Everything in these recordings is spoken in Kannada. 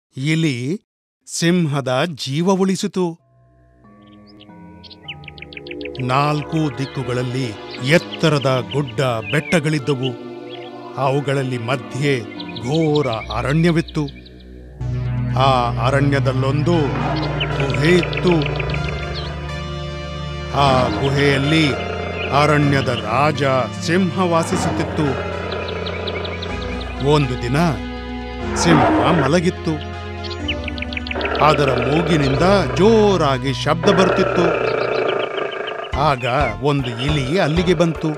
ಇಲಿ ಸಿಂಹದ ಜೀವ ಉಳಿಸಿತು ನಾಲ್ಕು ದಿಕ್ಕುಗಳಲ್ಲಿ ಎತ್ತರದ ಗುಡ್ಡ ಬೆಟ್ಟಗಳಿದ್ದವು ಅವುಗಳಲ್ಲಿ ಮಧ್ಯೆ ಘೋರ ಅರಣ್ಯವಿತ್ತು ಆ ಅರಣ್ಯದಲ್ಲೊಂದು ಗುಹೆ ಇತ್ತು ಆ ಗುಹೆಯಲ್ಲಿ ಅರಣ್ಯದ ರಾಜ ಸಿಂಹ ವಾಸಿಸುತ್ತಿತ್ತು ಒಂದು ದಿನ ಸಿಂಹ ಮಲಗಿತ್ತು ಅದರ ಮೂಗಿನಿಂದ ಜೋರಾಗಿ ಶಬ್ದ ಬರುತ್ತಿತ್ತು ಆಗ ಒಂದು ಇಲಿ ಅಲ್ಲಿಗೆ ಬಂತು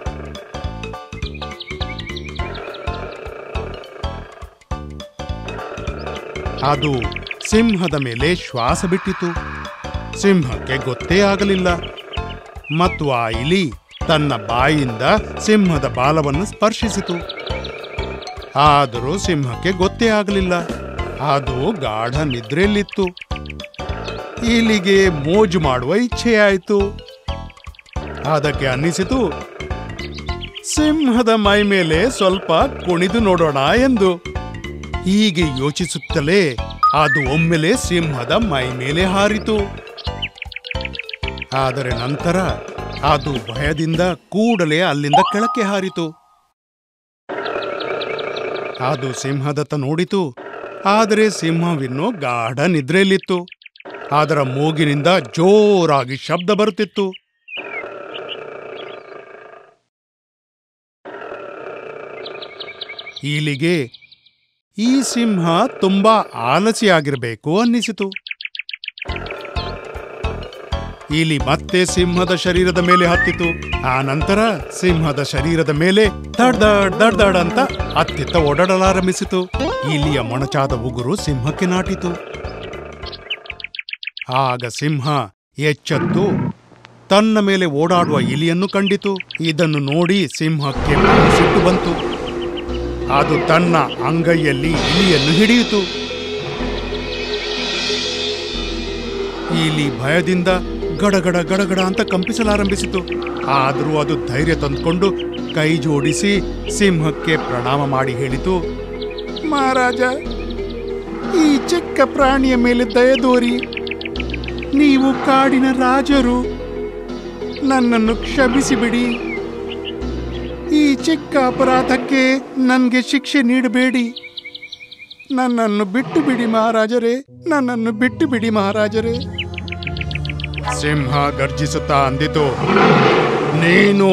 ಅದು ಸಿಂಹದ ಮೇಲೆ ಶ್ವಾಸ ಬಿಟ್ಟಿತು ಸಿಂಹಕ್ಕೆ ಗೊತ್ತೇ ಆಗಲಿಲ್ಲ ಮತ್ತು ಆ ಇಲಿ ತನ್ನ ಬಾಯಿಯಿಂದ ಸಿಂಹದ ಬಾಲವನ್ನು ಸ್ಪರ್ಶಿಸಿತು ಆದರೂ ಸಿಂಹಕ್ಕೆ ಗೊತ್ತೇ ಆಗಲಿಲ್ಲ ಅದು ಗಾಢ ನಿದ್ರೆಯಲ್ಲಿತ್ತು ಇಲಿಗೆ ಮೋಜು ಮಾಡುವ ಇಚ್ಛೆಯಾಯಿತು ಅದಕ್ಕೆ ಅನ್ನಿಸಿತು ಸಿಂಹದ ಮೈ ಮೇಲೆ ಸ್ವಲ್ಪ ಕುಣಿದು ನೋಡೋಣ ಎಂದು ಹೀಗೆ ಯೋಚಿಸುತ್ತಲೇ ಅದು ಒಮ್ಮೆಲೆ ಸಿಂಹದ ಮೈ ಮೇಲೆ ಹಾರಿತು ಆದರೆ ನಂತರ ಅದು ಭಯದಿಂದ ಕೂಡಲೇ ಅಲ್ಲಿಂದ ಕೆಳಕ್ಕೆ ಹಾರಿತು ಅದು ಸಿಂಹದತ್ತ ನೋಡಿತು ಆದರೆ ಸಿಂಹವಿನ್ನೂ ಗಾಢ ನಿದ್ರೆಯಲ್ಲಿತ್ತು ಅದರ ಮೂಗಿನಿಂದ ಜೋರಾಗಿ ಶಬ್ದ ಬರುತ್ತಿತ್ತು ಇಲಿಗೆ ಈ ಸಿಂಹ ತುಂಬಾ ಆಲಸಿಯಾಗಿರಬೇಕು ಅನ್ನಿಸಿತು ಇಲಿ ಮತ್ತೆ ಸಿಂಹದ ಶರೀರದ ಮೇಲೆ ಹತ್ತಿತು ಆ ನಂತರ ಸಿಂಹದ ಶರೀರದ ಮೇಲೆ ದಡ್ ದಡ್ ದಡ್ ಅಂತ ಅತ್ತಿತ್ತ ಓಡಾಡಲಾರಂಭಿಸಿತು ಇಲಿಯ ಮೊಣಚಾದ ಉಗುರು ಸಿಂಹಕ್ಕೆ ನಾಟಿತು ಆಗ ಸಿಂಹ ಎಚ್ಚತ್ತು ತನ್ನ ಮೇಲೆ ಓಡಾಡುವ ಇಲಿಯನ್ನು ಕಂಡಿತು ಇದನ್ನು ನೋಡಿ ಸಿಂಹಕ್ಕೆ ಬಹಳ ಸಿಟ್ಟು ಬಂತು ಅದು ತನ್ನ ಅಂಗೈಯಲ್ಲಿ ಇಲಿಯನ್ನು ಹಿಡಿಯಿತು ಇಲಿ ಭಯದಿಂದ ಗಡಗಡ ಗಡಗಡ ಅಂತ ಕಂಪಿಸಲಾರಂಭಿಸಿತು ಆದರೂ ಅದು ಧೈರ್ಯ ತಂದುಕೊಂಡು ಕೈ ಜೋಡಿಸಿ ಸಿಂಹಕ್ಕೆ ಪ್ರಣಾಮ ಮಾಡಿ ಹೇಳಿತು ಮಹಾರಾಜ ಈ ಚಿಕ್ಕ ಪ್ರಾಣಿಯ ಮೇಲೆ ದಯದೋರಿ ನೀವು ಕಾಡಿನ ರಾಜರು ನನ್ನನ್ನು ಕ್ಷಮಿಸಿಬಿಡಿ ಈ ಚಿಕ್ಕ ಅಪರಾಧಕ್ಕೆ ನನಗೆ ಶಿಕ್ಷೆ ನೀಡಬೇಡಿ ನನ್ನನ್ನು ಬಿಟ್ಟು ಬಿಡಿ ಮಹಾರಾಜರೇ ನನ್ನನ್ನು ಬಿಟ್ಟು ಬಿಡಿ ಮಹಾರಾಜರೇ ಸಿಂಹ ಗರ್ಜಿಸುತ್ತಾ ಅಂದಿತು ನೀನು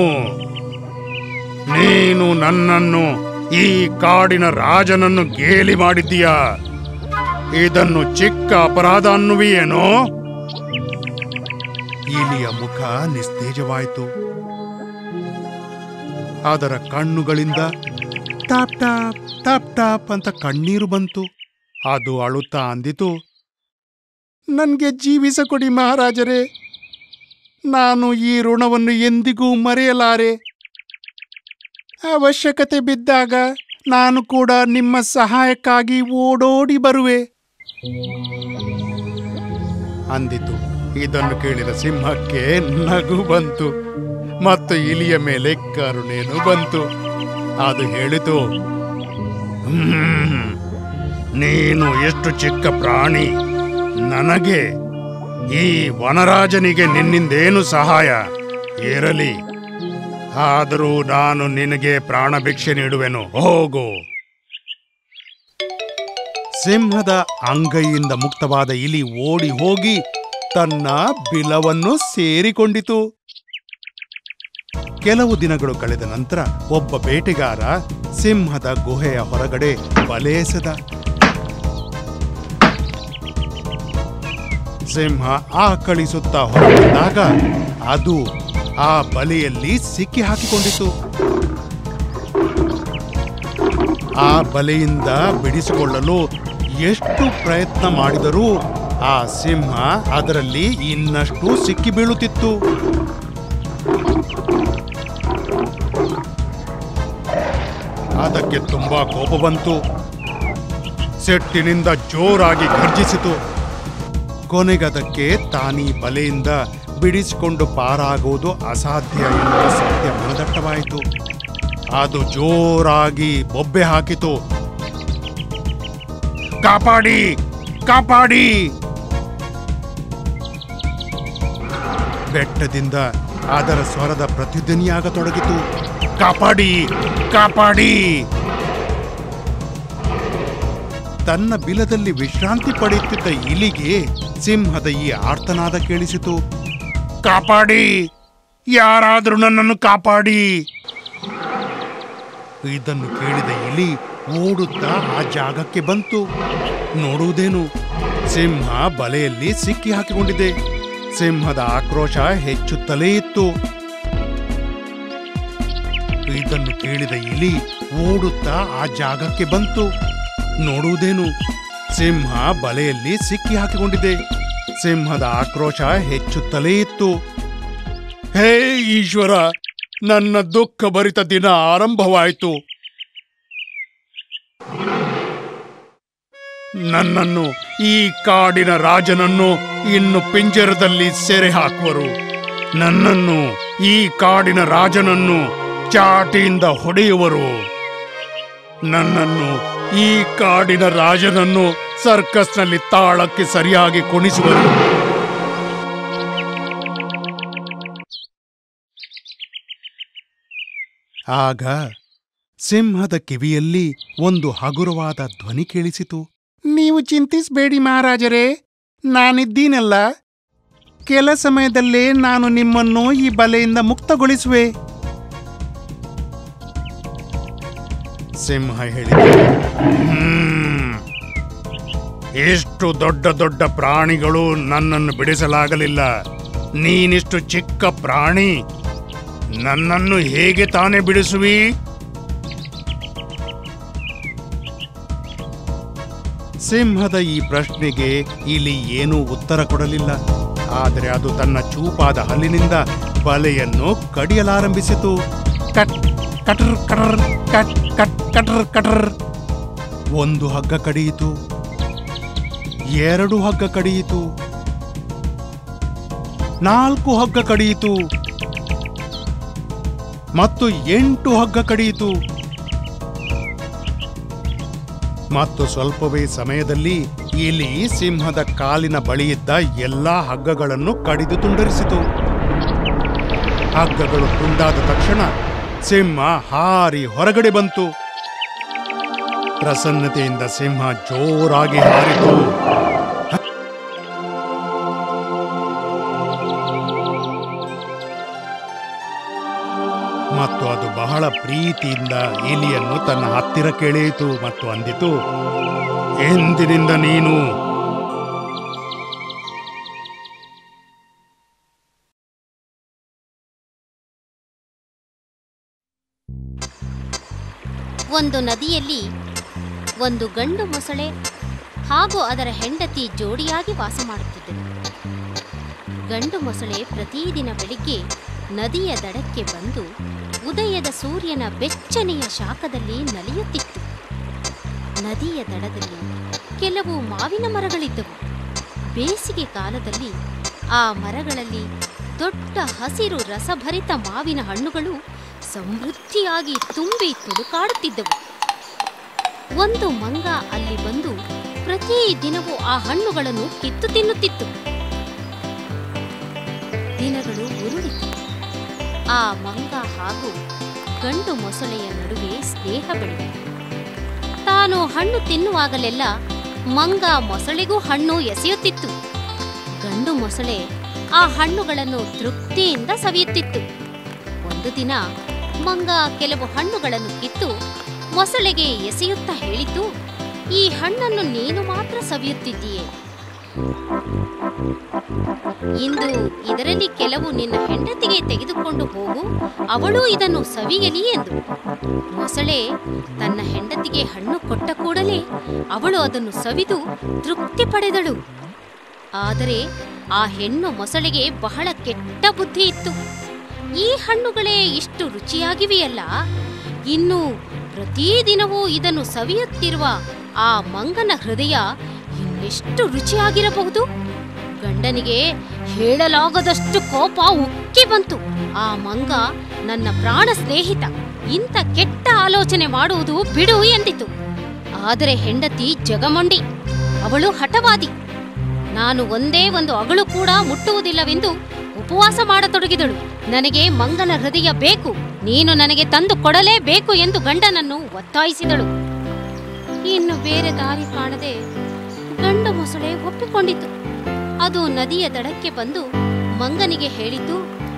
ನೀನು ನನ್ನನ್ನು ಈ ಕಾಡಿನ ರಾಜನನ್ನು ಗೇಲಿ ಮಾಡಿದ್ದೀಯಾ ಇದನ್ನು ಚಿಕ್ಕ ಅಪರಾಧ ಅನ್ನುವಿಯೇನೋ ಇಲಿಯ ಮುಖ ನಿಸ್ತೇಜವಾಯಿತು ಅದರ ಕಣ್ಣುಗಳಿಂದ ಟಾಪ್ ಟಾಪ್ ಟಾಪ್ ಟಾಪ್ ಅಂತ ಕಣ್ಣೀರು ಬಂತು ಅದು ಅಳುತ್ತಾ ಅಂದಿತು ನನಗೆ ಜೀವಿಸಕೊಡಿ ಮಹಾರಾಜರೇ ನಾನು ಈ ಋಣವನ್ನು ಎಂದಿಗೂ ಮರೆಯಲಾರೆ ಅವಶ್ಯಕತೆ ಬಿದ್ದಾಗ ನಾನು ಕೂಡ ನಿಮ್ಮ ಸಹಾಯಕ್ಕಾಗಿ ಓಡೋಡಿ ಬರುವೆ ಅಂದಿತು ಇದನ್ನು ಕೇಳಿದ ಸಿಂಹಕ್ಕೆ ನಗು ಬಂತು ಮತ್ತು ಇಲಿಯ ಮೇಲೆ ಕರುಣೆನು ಬಂತು ಅದು ಹೇಳಿತು "ಹ್ಮ್, ನೀನು ಎಷ್ಟು ಚಿಕ್ಕ ಪ್ರಾಣಿ ನನಗೆ ಈ ವನರಾಜನಿಗೆ ನಿನ್ನಿಂದೇನು ಸಹಾಯ ಇರಲಿ ಆದರೂ ನಾನು ನಿನಗೆ ಪ್ರಾಣ ಭಿಕ್ಷೆ ನೀಡುವೆನು ಹೋಗು ಸಿಂಹದ ಅಂಗೈಯಿಂದ ಮುಕ್ತವಾದ ಇಲಿ ಓಡಿ ಹೋಗಿ ತನ್ನ ಬಿಲವನ್ನು ಸೇರಿಕೊಂಡಿತು ಕೆಲವು ದಿನಗಳು ಕಳೆದ ನಂತರ ಒಬ್ಬ ಬೇಟೆಗಾರ ಸಿಂಹದ ಗುಹೆಯ ಹೊರಗಡೆ ಬಲೆ ಎಸೆದ ಸಿಂಹ ಆಕಳಿಸುತ್ತಾ ಹೊರಬಂದಾಗ ಅದು ಆ ಬಲೆಯಲ್ಲಿ ಸಿಕ್ಕಿ ಹಾಕಿಕೊಂಡಿತು ಆ ಬಲೆಯಿಂದ ಬಿಡಿಸಿಕೊಳ್ಳಲು ಎಷ್ಟು ಪ್ರಯತ್ನ ಮಾಡಿದರೂ ಆ ಸಿಂಹ ಅದರಲ್ಲಿ ಇನ್ನಷ್ಟು ಸಿಕ್ಕಿ ಬೀಳುತ್ತಿತ್ತು ಅದಕ್ಕೆ ತುಂಬಾ ಕೋಪ ಬಂತು ಸೆಟ್ಟಿನಿಂದ ಜೋರಾಗಿ ಗರ್ಜಿಸಿತು ಕೊನೆಗದಕ್ಕೆ ತಾನೀ ಬಲೆಯಿಂದ ಬಿಡಿಸಿಕೊಂಡು ಪಾರಾಗುವುದು ಅಸಾಧ್ಯ ಎನ್ನುವ ಸತ್ಯ ಮನದಟ್ಟವಾಯಿತು ಅದು ಜೋರಾಗಿ ಬೊಬ್ಬೆ ಹಾಕಿತು ಕಾಪಾಡಿ ಕಾಪಾಡಿ ಬೆಟ್ಟದಿಂದ ಅದರ ಸ್ವರದ ಪ್ರತಿಧ್ವನಿಯಾಗತೊಡಗಿತು ಕಾಪಾಡಿ ಕಾಪಾಡಿ ತನ್ನ ಬಿಲದಲ್ಲಿ ವಿಶ್ರಾಂತಿ ಪಡೆಯುತ್ತಿದ್ದ ಇಲಿಗೆ ಸಿಂಹದ ಈ ಆರ್ತನಾದ ಕೇಳಿಸಿತು ಕಾಪಾಡಿ ಯಾರಾದ್ರೂ ನನ್ನನ್ನು ಕಾಪಾಡಿ ಇದನ್ನು ಕೇಳಿದ ಇಲಿ ಓಡುತ್ತಾ ಆ ಜಾಗಕ್ಕೆ ಬಂತು ನೋಡುವುದೇನು ಸಿಂಹ ಬಲೆಯಲ್ಲಿ ಸಿಕ್ಕಿ ಹಾಕಿಕೊಂಡಿದೆ ಸಿಂಹದ ಆಕ್ರೋಶ ಹೆಚ್ಚುತ್ತಲೇ ಇತ್ತು ಇದನ್ನು ಕೇಳಿದ ಇಲಿ ಓಡುತ್ತಾ ಆ ಜಾಗಕ್ಕೆ ಬಂತು ನೋಡುವುದೇನು ಸಿಂಹ ಬಲೆಯಲ್ಲಿ ಸಿಕ್ಕಿ ಹಾಕಿಕೊಂಡಿದೆ ಸಿಂಹದ ಆಕ್ರೋಶ ಹೆಚ್ಚುತ್ತಲೇ ಇತ್ತು ಹೇ ಈಶ್ವರ ನನ್ನ ದುಃಖ ಭರಿತ ದಿನ ಆರಂಭವಾಯಿತು ನನ್ನನ್ನು ಈ ಕಾಡಿನ ರಾಜನನ್ನು ಇನ್ನು ಪಿಂಜರದಲ್ಲಿ ಸೆರೆ ಹಾಕುವರು ನನ್ನನ್ನು ಈ ಕಾಡಿನ ರಾಜನನ್ನು ಚಾಟಿಯಿಂದ ಹೊಡೆಯುವರು ನನ್ನನ್ನು ಈ ಕಾಡಿನ ರಾಜನನ್ನು ಸರ್ಕಸ್ನಲ್ಲಿ ತಾಳಕ್ಕೆ ಸರಿಯಾಗಿ ಕುಣಿಸುವರು ಆಗ ಸಿಂಹದ ಕಿವಿಯಲ್ಲಿ ಒಂದು ಹಗುರವಾದ ಧ್ವನಿ ಕೇಳಿಸಿತು ನೀವು ಚಿಂತಿಸಬೇಡಿ ಮಹಾರಾಜರೇ ನಾನಿದ್ದೀನಲ್ಲ ಕೆಲ ಸಮಯದಲ್ಲೇ ನಾನು ನಿಮ್ಮನ್ನು ಈ ಬಲೆಯಿಂದ ಮುಕ್ತಗೊಳಿಸುವೆ ಸಿಂಹ ಹೇಳಿತು "ಹ್ಮ್. ಎಷ್ಟು ದೊಡ್ಡ ದೊಡ್ಡ ಪ್ರಾಣಿಗಳು ನನ್ನನ್ನು ಬಿಡಿಸಲಾಗಲಿಲ್ಲ ನೀನಿಷ್ಟು ಚಿಕ್ಕ ಪ್ರಾಣಿ ನನ್ನನ್ನು ಹೇಗೆ ತಾನೇ ಬಿಡಿಸುವಿ ಸಿಂಹದ ಈ ಪ್ರಶ್ನೆಗೆ ಇಲಿ ಏನೂ ಉತ್ತರ ಕೊಡಲಿಲ್ಲ ಆದರೆ ಅದು ತನ್ನ ಚೂಪಾದ ಹಲ್ಲಿನಿಂದ ಬಲೆಯನ್ನು ಕಡಿಯಲಾರಂಭಿಸಿತು ಕಟ್ ಕಟರ್ ಕಟರ್ ಕಟ್ ಕಟ್ ಕಟರ್ ಕಟರ್ ಒಂದು ಹಗ್ಗ ಕಡಿಯಿತು ಎರಡು ಹಗ್ಗ ಕಡಿಯಿತು ನಾಲ್ಕು ಹಗ್ಗ ಕಡಿಯಿತು ಮತ್ತು ಎಂಟು ಹಗ್ಗ ಕಡಿಯಿತು ಮತ್ತು ಸ್ವಲ್ಪವೇ ಸಮಯದಲ್ಲಿ ಇಲಿ ಸಿಂಹದ ಕಾಲಿನ ಬಳಿಯಿದ್ದ ಎಲ್ಲಾ ಹಗ್ಗಗಳನ್ನು ಕಡಿದು ತುಂಡರಿಸಿತು ಹಗ್ಗಗಳು ತುಂಡಾದ ತಕ್ಷಣ ಸಿಂಹ ಹಾರಿ ಹೊರಗಡೆ ಬಂತು ಪ್ರಸನ್ನತೆಯಿಂದ ಸಿಂಹ ಜೋರಾಗಿ ಹಾರಿತು ಮತ್ತು ಅದು ಬಹಳ ಪ್ರೀತಿಯಿಂದ ಇಲಿಯನ್ನು ತನ್ನ ಹತ್ತಿರ ಕೆಳೆಯಿತು ಮತ್ತು ಅಂದಿತು ಎಂದಿನಿಂದ ನೀನು ಒಂದು ನದಿಯಲ್ಲಿ ಒಂದು ಗಂಡು ಮೊಸಳೆ ಹಾಗೂ ಅದರ ಹೆಂಡತಿ ಜೋಡಿಯಾಗಿ ವಾಸ ಮಾಡುತ್ತಿದ್ದರು ಗಂಡು ಮೊಸಳೆ ಪ್ರತಿದಿನ ಬೆಳಿಗ್ಗೆ ನದಿಯ ದಡಕ್ಕೆ ಬಂದು ಉದಯದ ಸೂರ್ಯನ ಬೆಚ್ಚನೆಯ ಶಾಖದಲ್ಲಿ ನಲಿಯುತ್ತಿತ್ತು ನದಿಯ ದಡದಲ್ಲಿ ಕೆಲವು ಮಾವಿನ ಮರಗಳಿದ್ದವು ಬೇಸಿಗೆ ಕಾಲದಲ್ಲಿ ಆ ಮರಗಳಲ್ಲಿ ದೊಡ್ಡ ಹಸಿರು ರಸಭರಿತ ಮಾವಿನ ಹಣ್ಣುಗಳು ಸಮೃದ್ಧಿಯಾಗಿ ತುಂಬಿ ತುಳುಕಾಡುತ್ತಿದ್ದವು ಒಂದು ಮಂಗ ಅಲ್ಲಿ ಬಂದು ಪ್ರತಿ ದಿನವೂ ಆ ಹಣ್ಣುಗಳನ್ನು ಕಿತ್ತು ತಿನ್ನುತ್ತಿತ್ತು ದಿನಗಳು ಉರುಳಿತು ಆ ಮಂಗ ಹಾಗೂ ಗಂಡು ಮೊಸಳೆಯ ನಡುವೆ ಸ್ನೇಹ ಬೆಳೆಯಿತು ತಾನು ಹಣ್ಣು ತಿನ್ನುವಾಗಲೆಲ್ಲ ಮಂಗ ಮೊಸಳೆಗೂ ಹಣ್ಣು ಎಸೆಯುತ್ತಿತ್ತು ಗಂಡು ಮೊಸಳೆ ಆ ಹಣ್ಣುಗಳನ್ನು ತೃಪ್ತಿಯಿಂದ ಸವಿಯುತ್ತಿತ್ತು ಒಂದು ದಿನ ಮಂಗ ಕೆಲವು ಹಣ್ಣುಗಳನ್ನು ಕಿತ್ತು ಮೊಸಳೆಗೆ ಎಸೆಯುತ್ತಾ ಹೇಳಿತು ಈ ಹಣ್ಣನ್ನು ನೀನು ಮಾತ್ರ ಸವಿಯುತ್ತಿದ್ದೀಯೆ ಇಂದು ಇದರಲ್ಲಿ ಕೆಲವು ನಿನ್ನ ಹೆಂಡತಿಗೆ ತೆಗೆದುಕೊಂಡು ಹೋಗು ಅವಳು ಇದನ್ನು ಸವಿಯಲಿ ಎಂದು ಮೊಸಳೆ ತನ್ನ ಹೆಂಡತಿಗೆ ಹಣ್ಣು ಕೊಟ್ಟ ಕೂಡಲೇ ಅವಳು ಅದನ್ನು ಸವಿದು ತೃಪ್ತಿ ಪಡೆದಳು ಆದರೆ ಆ ಹೆಣ್ಣು ಮೊಸಳೆಗೆ ಬಹಳ ಕೆಟ್ಟ ಬುದ್ಧಿ ಇತ್ತು ಈ ಹಣ್ಣುಗಳೇ ಇಷ್ಟು ರುಚಿಯಾಗಿವೆಯಲ್ಲ ಇನ್ನು ಪ್ರತಿದಿನವೂ ಇದನ್ನು ಸವಿಯುತ್ತಿರುವ ಆ ಮಂಗನ ಹೃದಯ ಇನ್ನೆಷ್ಟು ರುಚಿಯಾಗಿರಬಹುದು ಗಂಡನಿಗೆ ಹೇಳಲಾಗದಷ್ಟು ಕೋಪ ಉಕ್ಕಿ ಬಂತು ಆ ಮಂಗ ನನ್ನ ಪ್ರಾಣ ಸ್ನೇಹಿತ ಇಂಥ ಕೆಟ್ಟ ಆಲೋಚನೆ ಮಾಡುವುದು ಬಿಡು ಎಂದಿತು ಆದರೆ ಹೆಂಡತಿ ಜಗಮೊಂಡಿ ಅವಳು ಹಠವಾದಿ ನಾನು ಒಂದೇ ಒಂದು ಅಗಳು ಕೂಡ ಮುಟ್ಟುವುದಿಲ್ಲವೆಂದು ಉಪವಾಸ ಮಾಡತೊಡಗಿದಳು ನನಗೆ ಮಂಗನ ಹೃದಯ ಬೇಕು ನೀನು ನನಗೆ ತಂದು ಕೊಡಲೇಬೇಕು ಎಂದು ಗಂಡನನ್ನು ಒತ್ತಾಯಿಸಿದಳು ಇನ್ನು ಬೇರೆ ದಾರಿ ಕಾಣದೆ ಗಂಡು ಮೊಸಳೆ ಒಪ್ಪಿಕೊಂಡಿತು ಅದು ನದಿಯ ದಡಕ್ಕೆ ಬಂದು ಮಂಗನಿಗೆ ಹೇಳಿತು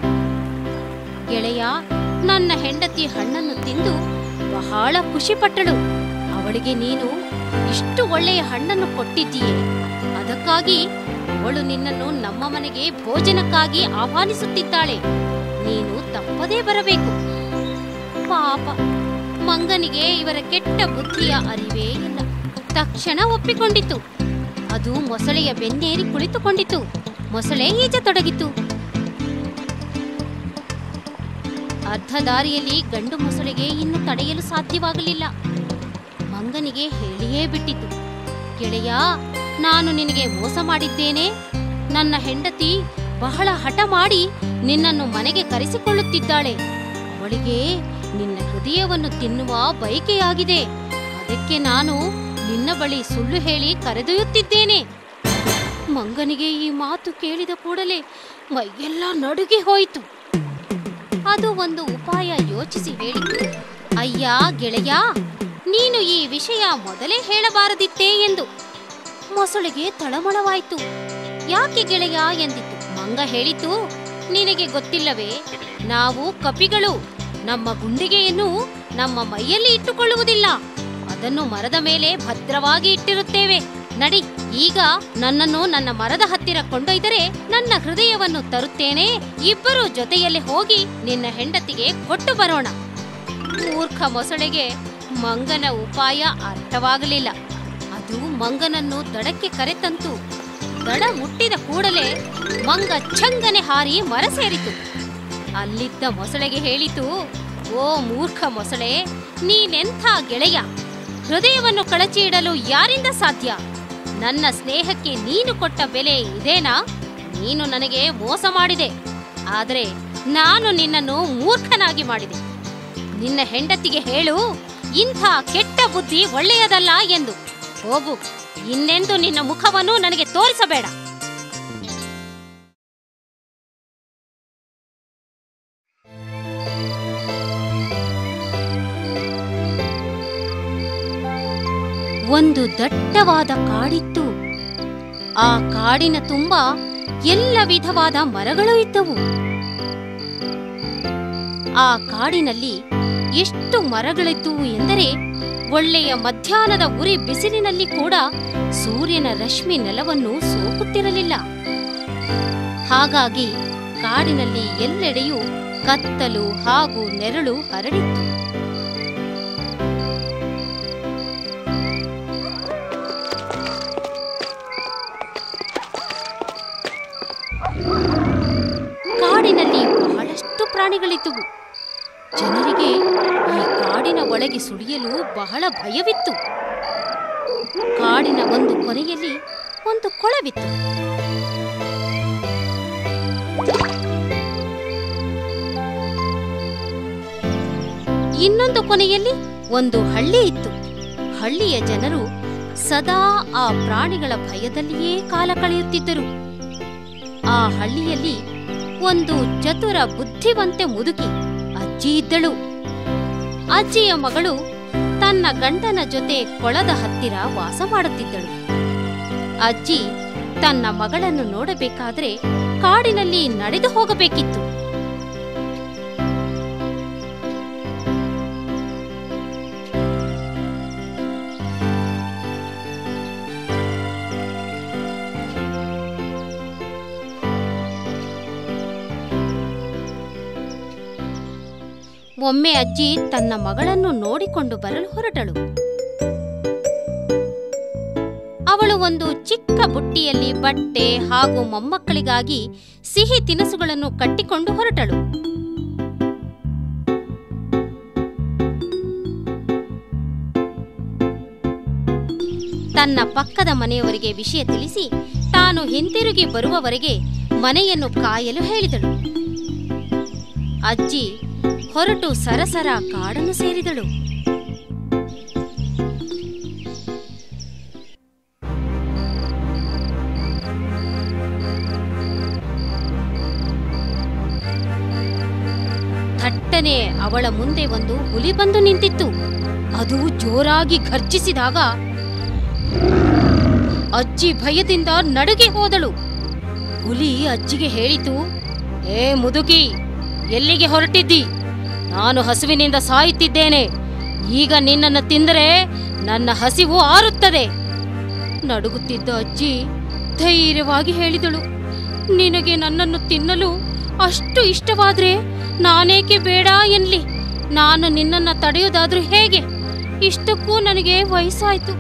ಗೆಳೆಯ ನನ್ನ ಹೆಂಡತಿ ಹಣ್ಣನ್ನು ತಿಂದು ಬಹಳ ಖುಷಿಪಟ್ಟಳು ಅವಳಿಗೆ ನೀನು ಇಷ್ಟು ಒಳ್ಳೆಯ ಹಣ್ಣನ್ನು ಕೊಟ್ಟಿದ್ದೀಯೆ ಅದಕ್ಕಾಗಿ ಅವಳು ನಿನ್ನನ್ನು ನಮ್ಮ ಮನೆಗೆ ಭೋಜನಕ್ಕಾಗಿ ಆಹ್ವಾನಿಸುತ್ತಿದ್ದಾಳೆ ನೀನು ತಪ್ಪದೇ ಬರಬೇಕು ಪಾಪ ಮಂಗನಿಗೆ ಇವರ ಕೆಟ್ಟ ಬುದ್ಧಿಯ ಅರಿವೇ ಇಲ್ಲ ತಕ್ಷಣ ಒಪ್ಪಿಕೊಂಡಿತು ಅದು ಮೊಸಳೆಯ ಬೆನ್ನೇರಿ ಕುಳಿತುಕೊಂಡಿತು ಮೊಸಳೆ ಈಜತೊಡಗಿತು ಅರ್ಧ ದಾರಿಯಲ್ಲಿ ಗಂಡು ಮೊಸಳೆಗೆ ಇನ್ನು ತಡೆಯಲು ಸಾಧ್ಯವಾಗಲಿಲ್ಲ ಮಂಗನಿಗೆ ಹೇಳಿಯೇ ಬಿಟ್ಟಿತು ಗೆಳೆಯ ನಾನು ನಿನಗೆ ಮೋಸ ಮಾಡಿದ್ದೇನೆ ನನ್ನ ಹೆಂಡತಿ ಬಹಳ ಹಠ ಮಾಡಿ ನಿನ್ನನ್ನು ಮನೆಗೆ ಕರೆಸಿಕೊಳ್ಳುತ್ತಿದ್ದಾಳೆ ಅವಳಿಗೆ ನಿನ್ನ ಹೃದಯವನ್ನು ತಿನ್ನುವ ಬಯಕೆಯಾಗಿದೆ ಅದಕ್ಕೆ ನಾನು ನಿನ್ನ ಬಳಿ ಸುಳ್ಳು ಹೇಳಿ ಕರೆದೊಯ್ಯುತ್ತಿದ್ದೇನೆ ಮಂಗನಿಗೆ ಈ ಮಾತು ಕೇಳಿದ ಕೂಡಲೇ ಮೈಯೆಲ್ಲ ನಡುಗಿ ಹೋಯಿತು ಅದು ಒಂದು ಉಪಾಯ ಯೋಚಿಸಿ ಹೇಳಿತು ಅಯ್ಯ ಗೆಳೆಯ ನೀನು ಈ ವಿಷಯ ಮೊದಲೇ ಹೇಳಬಾರದಿತ್ತೇ ಎಂದು ಮೊಸಳೆಗೆ ತಳಮಳವಾಯಿತು ಯಾಕೆ ಗೆಳೆಯ ಎಂದಿತು ಮಂಗ ಹೇಳಿತು ನಿನಗೆ ಗೊತ್ತಿಲ್ಲವೇ ನಾವು ಕಪಿಗಳು ನಮ್ಮ ಗುಂಡಿಗೆಯನ್ನು ನಮ್ಮ ಮೈಯಲ್ಲಿ ಇಟ್ಟುಕೊಳ್ಳುವುದಿಲ್ಲ ಅದನ್ನು ಮರದ ಮೇಲೆ ಭದ್ರವಾಗಿ ಇಟ್ಟಿರುತ್ತೇವೆ ನಡಿ ಈಗ ನನ್ನನ್ನು ನನ್ನ ಮರದ ಹತ್ತಿರ ಕೊಂಡೊಯ್ದರೆ ನನ್ನ ಹೃದಯವನ್ನು ತರುತ್ತೇನೆ ಇಬ್ಬರು ಜೊತೆಯಲ್ಲಿ ಹೋಗಿ ನಿನ್ನ ಹೆಂಡತಿಗೆ ಕೊಟ್ಟು ಬರೋಣ ಮೂರ್ಖ ಮೊಸಳೆಗೆ ಮಂಗನ ಉಪಾಯ ಅರ್ಥವಾಗಲಿಲ್ಲ ಅದು ಮಂಗನನ್ನು ದಡಕ್ಕೆ ಕರೆತಂತು ದಡ ಮುಟ್ಟಿದ ಕೂಡಲೇ ಮಂಗ ಛಂಗನೆ ಹಾರಿ ಮರ ಸೇರಿತು ಅಲ್ಲಿದ್ದ ಮೊಸಳೆಗೆ ಹೇಳಿತು ಓ ಮೂರ್ಖ ಮೊಸಳೆ ನೀನೆಂಥ ಗೆಳೆಯ ಹೃದಯವನ್ನು ಕಳಚಿ ಇಡಲು ಯಾರಿಂದ ಸಾಧ್ಯ ನನ್ನ ಸ್ನೇಹಕ್ಕೆ ನೀನು ಕೊಟ್ಟ ಬೆಲೆ ಇದೇನಾ ನೀನು ನನಗೆ ಮೋಸ ಮಾಡಿದೆ ಆದರೆ ನಾನು ನಿನ್ನನ್ನು ಮೂರ್ಖನಾಗಿ ಮಾಡಿದೆ ನಿನ್ನ ಹೆಂಡತಿಗೆ ಹೇಳು ಇಂಥ ಕೆಟ್ಟ ಬುದ್ಧಿ ಒಳ್ಳೆಯದಲ್ಲ ಎಂದು ಹೋಗು ಇನ್ನೆಂದು ನಿನ್ನ ಮುಖವನ್ನು ನನಗೆ ತೋರಿಸಬೇಡ ಒಂದು ದಟ್ಟವಾದ ಕಾಡಿತ್ತು ಆ ಕಾಡಿನ ತುಂಬ ಎಲ್ಲ ವಿಧವಾದ ಮರಗಳು ಇದ್ದವು ಆ ಕಾಡಿನಲ್ಲಿ ಎಷ್ಟು ಮರಗಳಿದ್ದವು ಎಂದರೆ ಒಳ್ಳೆಯ ಮಧ್ಯಾಹ್ನದ ಉರಿ ಬಿಸಿಲಿನಲ್ಲಿ ಕೂಡ ಸೂರ್ಯನ ರಶ್ಮಿ ನೆಲವನ್ನು ಸೋಕುತ್ತಿರಲಿಲ್ಲ ಹಾಗಾಗಿ ಕಾಡಿನಲ್ಲಿ ಎಲ್ಲೆಡೆಯೂ ಕತ್ತಲು ಹಾಗೂ ನೆರಳು ಹರಡಿತ್ತು ಕಾಡಿನಲ್ಲಿ ಬಹಳಷ್ಟು ಪ್ರಾಣಿಗಳಿದ್ದುವು ಜನರಿಗೆ ಈ ಕಾಡಿನ ಒಳಗೆ ಸುಳಿಯಲು ಬಹಳ ಭಯವಿತ್ತು ಕಾಡಿನ ಒಂದು ಕೊನೆಯಲ್ಲಿ ಒಂದು ಕೊಳವಿತ್ತು ಇನ್ನೊಂದು ಕೊನೆಯಲ್ಲಿ ಒಂದು ಹಳ್ಳಿ ಇತ್ತು ಹಳ್ಳಿಯ ಜನರು ಸದಾ ಆ ಪ್ರಾಣಿಗಳ ಭಯದಲ್ಲಿಯೇ ಕಾಲ ಕಳೆಯುತ್ತಿದ್ದರು ಆ ಹಳ್ಳಿಯಲ್ಲಿ ಒಂದು ಚತುರ ಬುದ್ಧಿವಂತೆ ಮುದುಕಿ ಅಜ್ಜಿ ಇದ್ದಳು ಅಜ್ಜಿಯ ಮಗಳು ತನ್ನ ಗಂಡನ ಜೊತೆ ಕೊಳದ ಹತ್ತಿರ ವಾಸ ಮಾಡುತ್ತಿದ್ದಳು ಅಜ್ಜಿ ತನ್ನ ಮಗಳನ್ನು ನೋಡಬೇಕಾದ್ರೆ ಕಾಡಿನಲ್ಲಿ ನಡೆದು ಹೋಗಬೇಕಿತ್ತು ಒಮ್ಮೆ ಅಜ್ಜಿ ತನ್ನ ಮಗಳನ್ನು ನೋಡಿಕೊಂಡು ಬರಲು ಹೊರಟಳು ಅವಳು ಒಂದು ಚಿಕ್ಕ ಬುಟ್ಟಿಯಲ್ಲಿ ಬಟ್ಟೆ ಹಾಗೂ ಮೊಮ್ಮಕ್ಕಳಿಗಾಗಿ ಸಿಹಿ ತಿನಿಸುಗಳನ್ನು ಕಟ್ಟಿಕೊಂಡು ಹೊರಟಳು ತನ್ನ ಪಕ್ಕದ ಮನೆಯವರಿಗೆ ವಿಷಯ ತಿಳಿಸಿ ತಾನು ಹಿಂತಿರುಗಿ ಬರುವವರೆಗೆ ಮನೆಯನ್ನು ಕಾಯಲು ಹೇಳಿದಳು ಅಜ್ಜಿ ಹೊರಟು ಸರಸರ ಕಾಡನ್ನು ಸೇರಿದಳು ಕೂಡಲೇ ಅವಳ ಮುಂದೆ ಒಂದು ಹುಲಿ ಬಂದು ನಿಂತಿತ್ತು ಅದು ಜೋರಾಗಿ ಘರ್ಜಿಸಿದಾಗ ಅಜ್ಜಿ ಭಯದಿಂದ ನಡುಗಿ ಹೋದಳು ಹುಲಿ ಅಜ್ಜಿಗೆ ಹೇಳಿತು ಏ ಮುದುಕಿ ಎಲ್ಲಿಗೆ ಹೊರಟಿದ್ದಿ ನಾನು ಹಸುವಿನಿಂದ ಸಾಯುತ್ತಿದ್ದೇನೆ ಈಗ ನಿನ್ನನ್ನು ತಿಂದರೆ ನನ್ನ ಹಸಿವು ಆರುತ್ತದೆ ನಡುಗುತ್ತಿದ್ದ ಅಜ್ಜಿ ಧೈರ್ಯವಾಗಿ ಹೇಳಿದಳು ನಿನಗೆ ನನ್ನನ್ನು ತಿನ್ನಲು ಅಷ್ಟು ಇಷ್ಟವಾದ್ರೆ ನಾನೇಕೆ ಬೇಡ ಎನ್ಲಿ ನಾನು ನಿನ್ನನ್ನ ತಡೆಯುವುದಾದ್ರೂ ಹೇಗೆ ಇಷ್ಟಕ್ಕೂ ನನಗೆ ವಯಸ್ಸಾಯ್ತು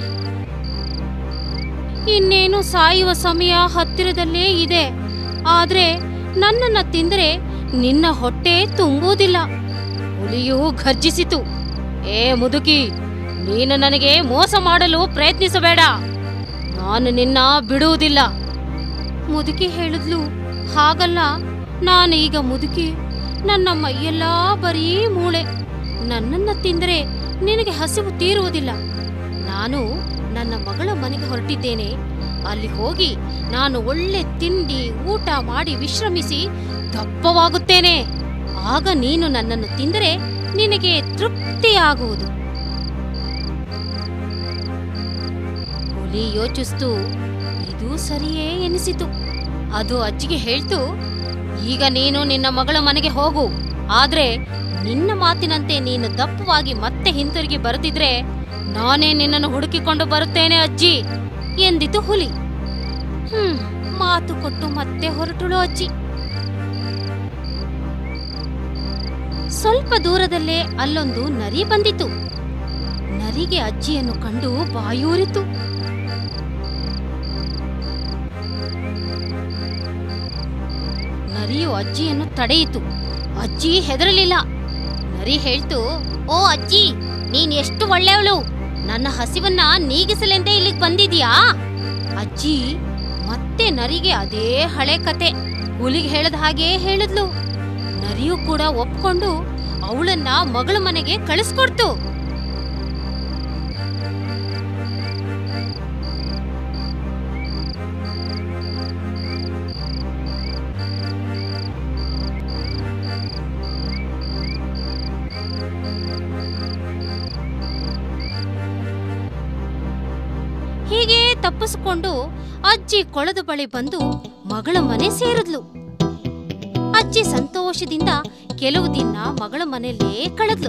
ಇನ್ನೇನು ಸಾಯುವ ಸಮಯ ಹತ್ತಿರದಲ್ಲೇ ಇದೆ ಆದ್ರೆ ನನ್ನನ್ನ ತಿಂದರೆ ನಿನ್ನ ಹೊಟ್ಟೆ ತುಂಬುವುದಿಲ್ಲ ಹುಲಿಯು ಘರ್ಜಿಸಿತು ಏ ಮುದುಕಿ ನೀನು ನನಗೆ ಮೋಸ ಮಾಡಲು ಪ್ರಯತ್ನಿಸಬೇಡ ನಾನು ನಿನ್ನ ಬಿಡುವುದಿಲ್ಲ ಮುದುಕಿ ಹೇಳಿದ್ಲು ಹಾಗಲ್ಲ ನಾನು ಈಗ ಮುದುಕಿ ನನ್ನ ಮೈಯೆಲ್ಲ ಬರೀ ಮೂಳೆ ನನ್ನನ್ನ ತಿಂದರೆ ನಿನಗೆ ಹಸಿವು ತೀರುವುದಿಲ್ಲ ನಾನು ನನ್ನ ಮಗಳ ಮನೆಗೆ ಹೊರಟಿದ್ದೇನೆ ಅಲ್ಲಿ ಹೋಗಿ ನಾನು ಒಳ್ಳೆ ತಿಂಡಿ ಊಟ ಮಾಡಿ ವಿಶ್ರಮಿಸಿ ದಪ್ಪವಾಗುತ್ತೇನೆ ಆಗ ನೀನು ನನ್ನನ್ನು ತಿಂದರೆ ನಿನಗೆ ತೃಪ್ತಿಯಾಗುವುದು ಹುಲಿ ಯೋಚಿಸ್ತು ಇದು ಸರಿಯೇ ಎನಿಸಿತು ಅದು ಅಜ್ಜಿಗೆ ಹೇಳ್ತು ಈಗ ನೀನು ನಿನ್ನ ಮಗಳ ಮನೆಗೆ ಹೋಗು ಆದ್ರೆ ನಿನ್ನ ಮಾತಿನಂತೆ ನೀನು ದಪ್ಪವಾಗಿ ಮತ್ತೆ ಹಿಂತಿರುಗಿ ಬರುತ್ತಿದ್ರೆ ನಾನೇ ನಿನ್ನನ್ನು ಹುಡುಕಿಕೊಂಡು ಬರುತ್ತೇನೆ ಅಜ್ಜಿ ಎಂದಿತು ಹುಲಿ ಹ್ಮ್ ಮಾತು ಕೊಟ್ಟು ಮತ್ತೆ ಹೊರಟಳು ಅಜ್ಜಿ ಸ್ವಲ್ಪ ದೂರದಲ್ಲೇ ಅಲ್ಲೊಂದು ನರಿ ಬಂದಿತು ನರಿಗೆ ಅಜ್ಜಿಯನ್ನು ಕಂಡು ಬಾಯೂರಿತು ನರಿಯು ಅಜ್ಜಿಯನ್ನು ತಡೆಯಿತು ಅಜ್ಜಿ ಹೆದರಲಿಲ್ಲ ನರಿ ಹೇಳ್ತು ಓ ಅಜ್ಜಿ ನೀನ್ ಎಷ್ಟು ಒಳ್ಳೆಯವಳು ನನ್ನ ಹಸಿವನ್ನ ನೀಗಿಸಲೆಂದೇ ಇಲ್ಲಿಗೆ ಬಂದಿದ್ಯಾ ಅಜ್ಜಿ ಮತ್ತೆ ನರಿಗೆ ಅದೇ ಹಳೆ ಕತೆ ಹುಲಿಗೆ ಹೇಳದ ಹಾಗೆ ಹೇಳಿದ್ಲು ನರಿಯು ಕೂಡ ಒಪ್ಕೊಂಡು ಅವಳನ್ನ ಮಗಳ ಮನೆಗೆ ಕಳಿಸ್ಕೊಡ್ತು ಹೀಗೆ ತಪ್ಪಿಸಿಕೊಂಡು ಅಜ್ಜಿ ಕೊಳದ ಬಳಿ ಬಂದು ಮಗಳ ಮನೆ ಸೇರಿದ್ಲು ಅಜ್ಜಿ ಸಂತೋಷದಿಂದ ಕೆಲವು ದಿನ ಮಗಳ ಮನೆಯಲ್ಲೇ ಕಳೆದ್ಲು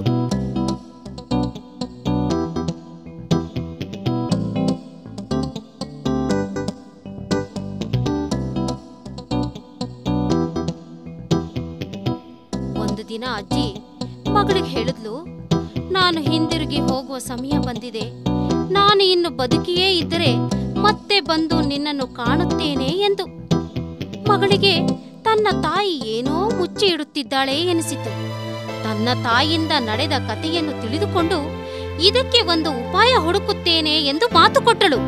ಒಂದು ದಿನ ಅಜ್ಜಿ ಮಗಳಿಗೆ ಹೇಳಿದ್ಲು ನಾನು ಹಿಂದಿರುಗಿ ಹೋಗುವ ಸಮಯ ಬಂದಿದೆ ನಾನು ಇನ್ನು ಬದುಕಿಯೇ ಇದ್ದರೆ ಮತ್ತೆ ಬಂದು ನಿನ್ನನ್ನು ಕಾಣುತ್ತೇನೆ ಎಂದು ಮಗಳಿಗೆ ತನ್ನ ತಾಯಿ ಏನೋ ಮುಚ್ಚಿ ಇಡುತ್ತಿದ್ದಾಳೆ ಎನಿಸಿತು ತನ್ನ ತಾಯಿಯಿಂದ ನಡೆದ ಕಥೆಯನ್ನು ತಿಳಿದುಕೊಂಡು ಇದಕ್ಕೆ ಒಂದು ಉಪಾಯ ಹುಡುಕುತ್ತೇನೆ ಎಂದು ಮಾತು ಕೊಟ್ಟಳು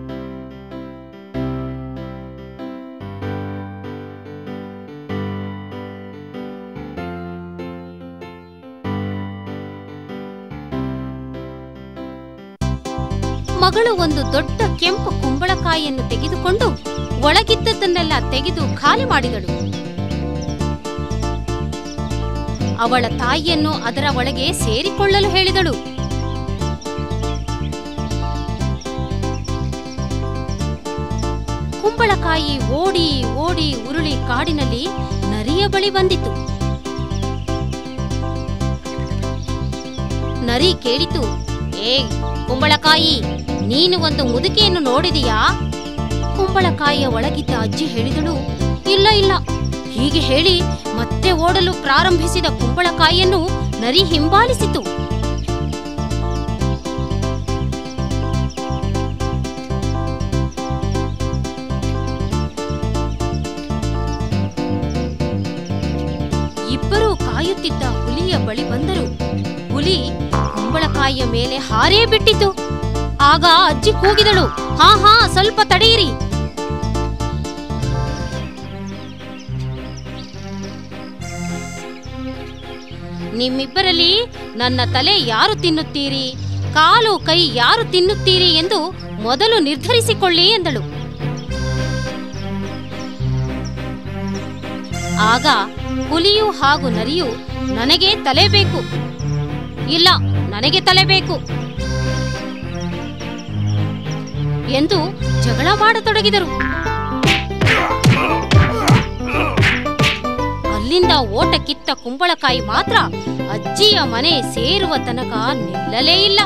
ಮಗಳು ಒಂದು ದೊಡ್ಡ ಕೆಂಪು ಕುಂಬಳಕಾಯಿಯನ್ನು ತೆಗೆದುಕೊಂಡು ಒಳಗಿದ್ದದ್ದನ್ನೆಲ್ಲ ತೆಗೆದು ಖಾಲಿ ಮಾಡಿದಳು ಅವಳ ತಾಯಿಯನ್ನು ಅದರ ಒಳಗೆ ಸೇರಿಕೊಳ್ಳಲು ಹೇಳಿದಳು ಕುಂಬಳಕಾಯಿ ಓಡಿ ಓಡಿ ಉರುಳಿ ಕಾಡಿನಲ್ಲಿ ನರಿಯ ಬಳಿ ಬಂದಿತು ನರಿ ಕೇಳಿತು ಏ ಕುಂಬಳಕಾಯಿ ನೀನು ಒಂದು ಮುದುಕಿಯನ್ನು ನೋಡಿದೀಯಾ ಕುಂಬಳಕಾಯಿಯ ಒಳಗಿದ್ದ ಅಜ್ಜಿ ಹೇಳಿದಳು ಇಲ್ಲ ಇಲ್ಲ ಹೀಗೆ ಹೇಳಿ ಮತ್ತೆ ಓಡಲು ಪ್ರಾರಂಭಿಸಿದ ಕುಂಬಳಕಾಯಿಯನ್ನು ನರಿ ಹಿಂಬಾಲಿಸಿತು ಇಬ್ಬರೂ ಕಾಯುತ್ತಿದ್ದ ಹುಲಿಯ ಬಳಿ ಬಂದರು ಹುಲಿ ಕುಂಬಳಕಾಯಿಯ ಮೇಲೆ ಹಾರೇ ಬಿಟ್ಟಿತು ಆಗ ಅಜ್ಜಿ ಕೂಗಿದಳು ಹಾ ಹಾ ಸ್ವಲ್ಪ ತಡೆಯಿರಿ ನಿಮ್ಮಿಬ್ಬರಲ್ಲಿ ನನ್ನ ತಲೆ ಯಾರು ತಿನ್ನುತ್ತೀರಿ ಕಾಲು ಕೈ ಯಾರು ತಿನ್ನುತ್ತೀರಿ ಎಂದು ಮೊದಲು ನಿರ್ಧರಿಸಿಕೊಳ್ಳಿ ಎಂದಳು ಆಗ ಹುಲಿಯು ಹಾಗೂ ನರಿಯು ನನಗೆ ತಲೆ ಬೇಕು ಇಲ್ಲ ನನಗೆ ತಲೆ ಬೇಕು ಎಂದು ಜಗಳ ಮಾಡತೊಡಗಿದರು ಅಲ್ಲಿಂದ ಓಟ ಕಿತ್ತ ಕುಂಬಳಕಾಯಿ ಮಾತ್ರ ಅಜ್ಜಿಯ ಮನೆ ಸೇರುವ ತನಕ ನಿಲ್ಲಲೇ ಇಲ್ಲ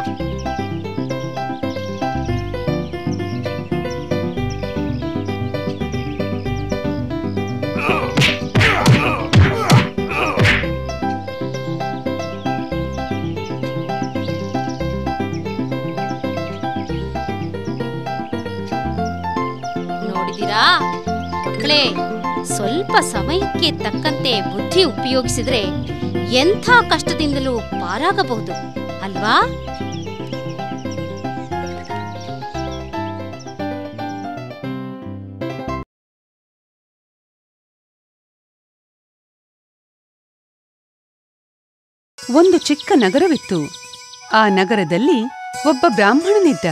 ನೋಡಿದಿರಾ ಮಕ್ಕಳೇ ಸ್ವಲ್ಪ ಸಮಯಕ್ಕೆ ತಕ್ಕಂತೆ ಬುದ್ಧಿ ಉಪಯೋಗಿಸಿದ್ರೆ ಎಂಥ ಕಷ್ಟದಿಂದಲೂ ಪಾರಾಗಬಹುದು ಅಲ್ವಾ ಒಂದು ಚಿಕ್ಕ ನಗರವಿತ್ತು ಆ ನಗರದಲ್ಲಿ ಒಬ್ಬ ಬ್ರಾಹ್ಮಣನಿದ್ದ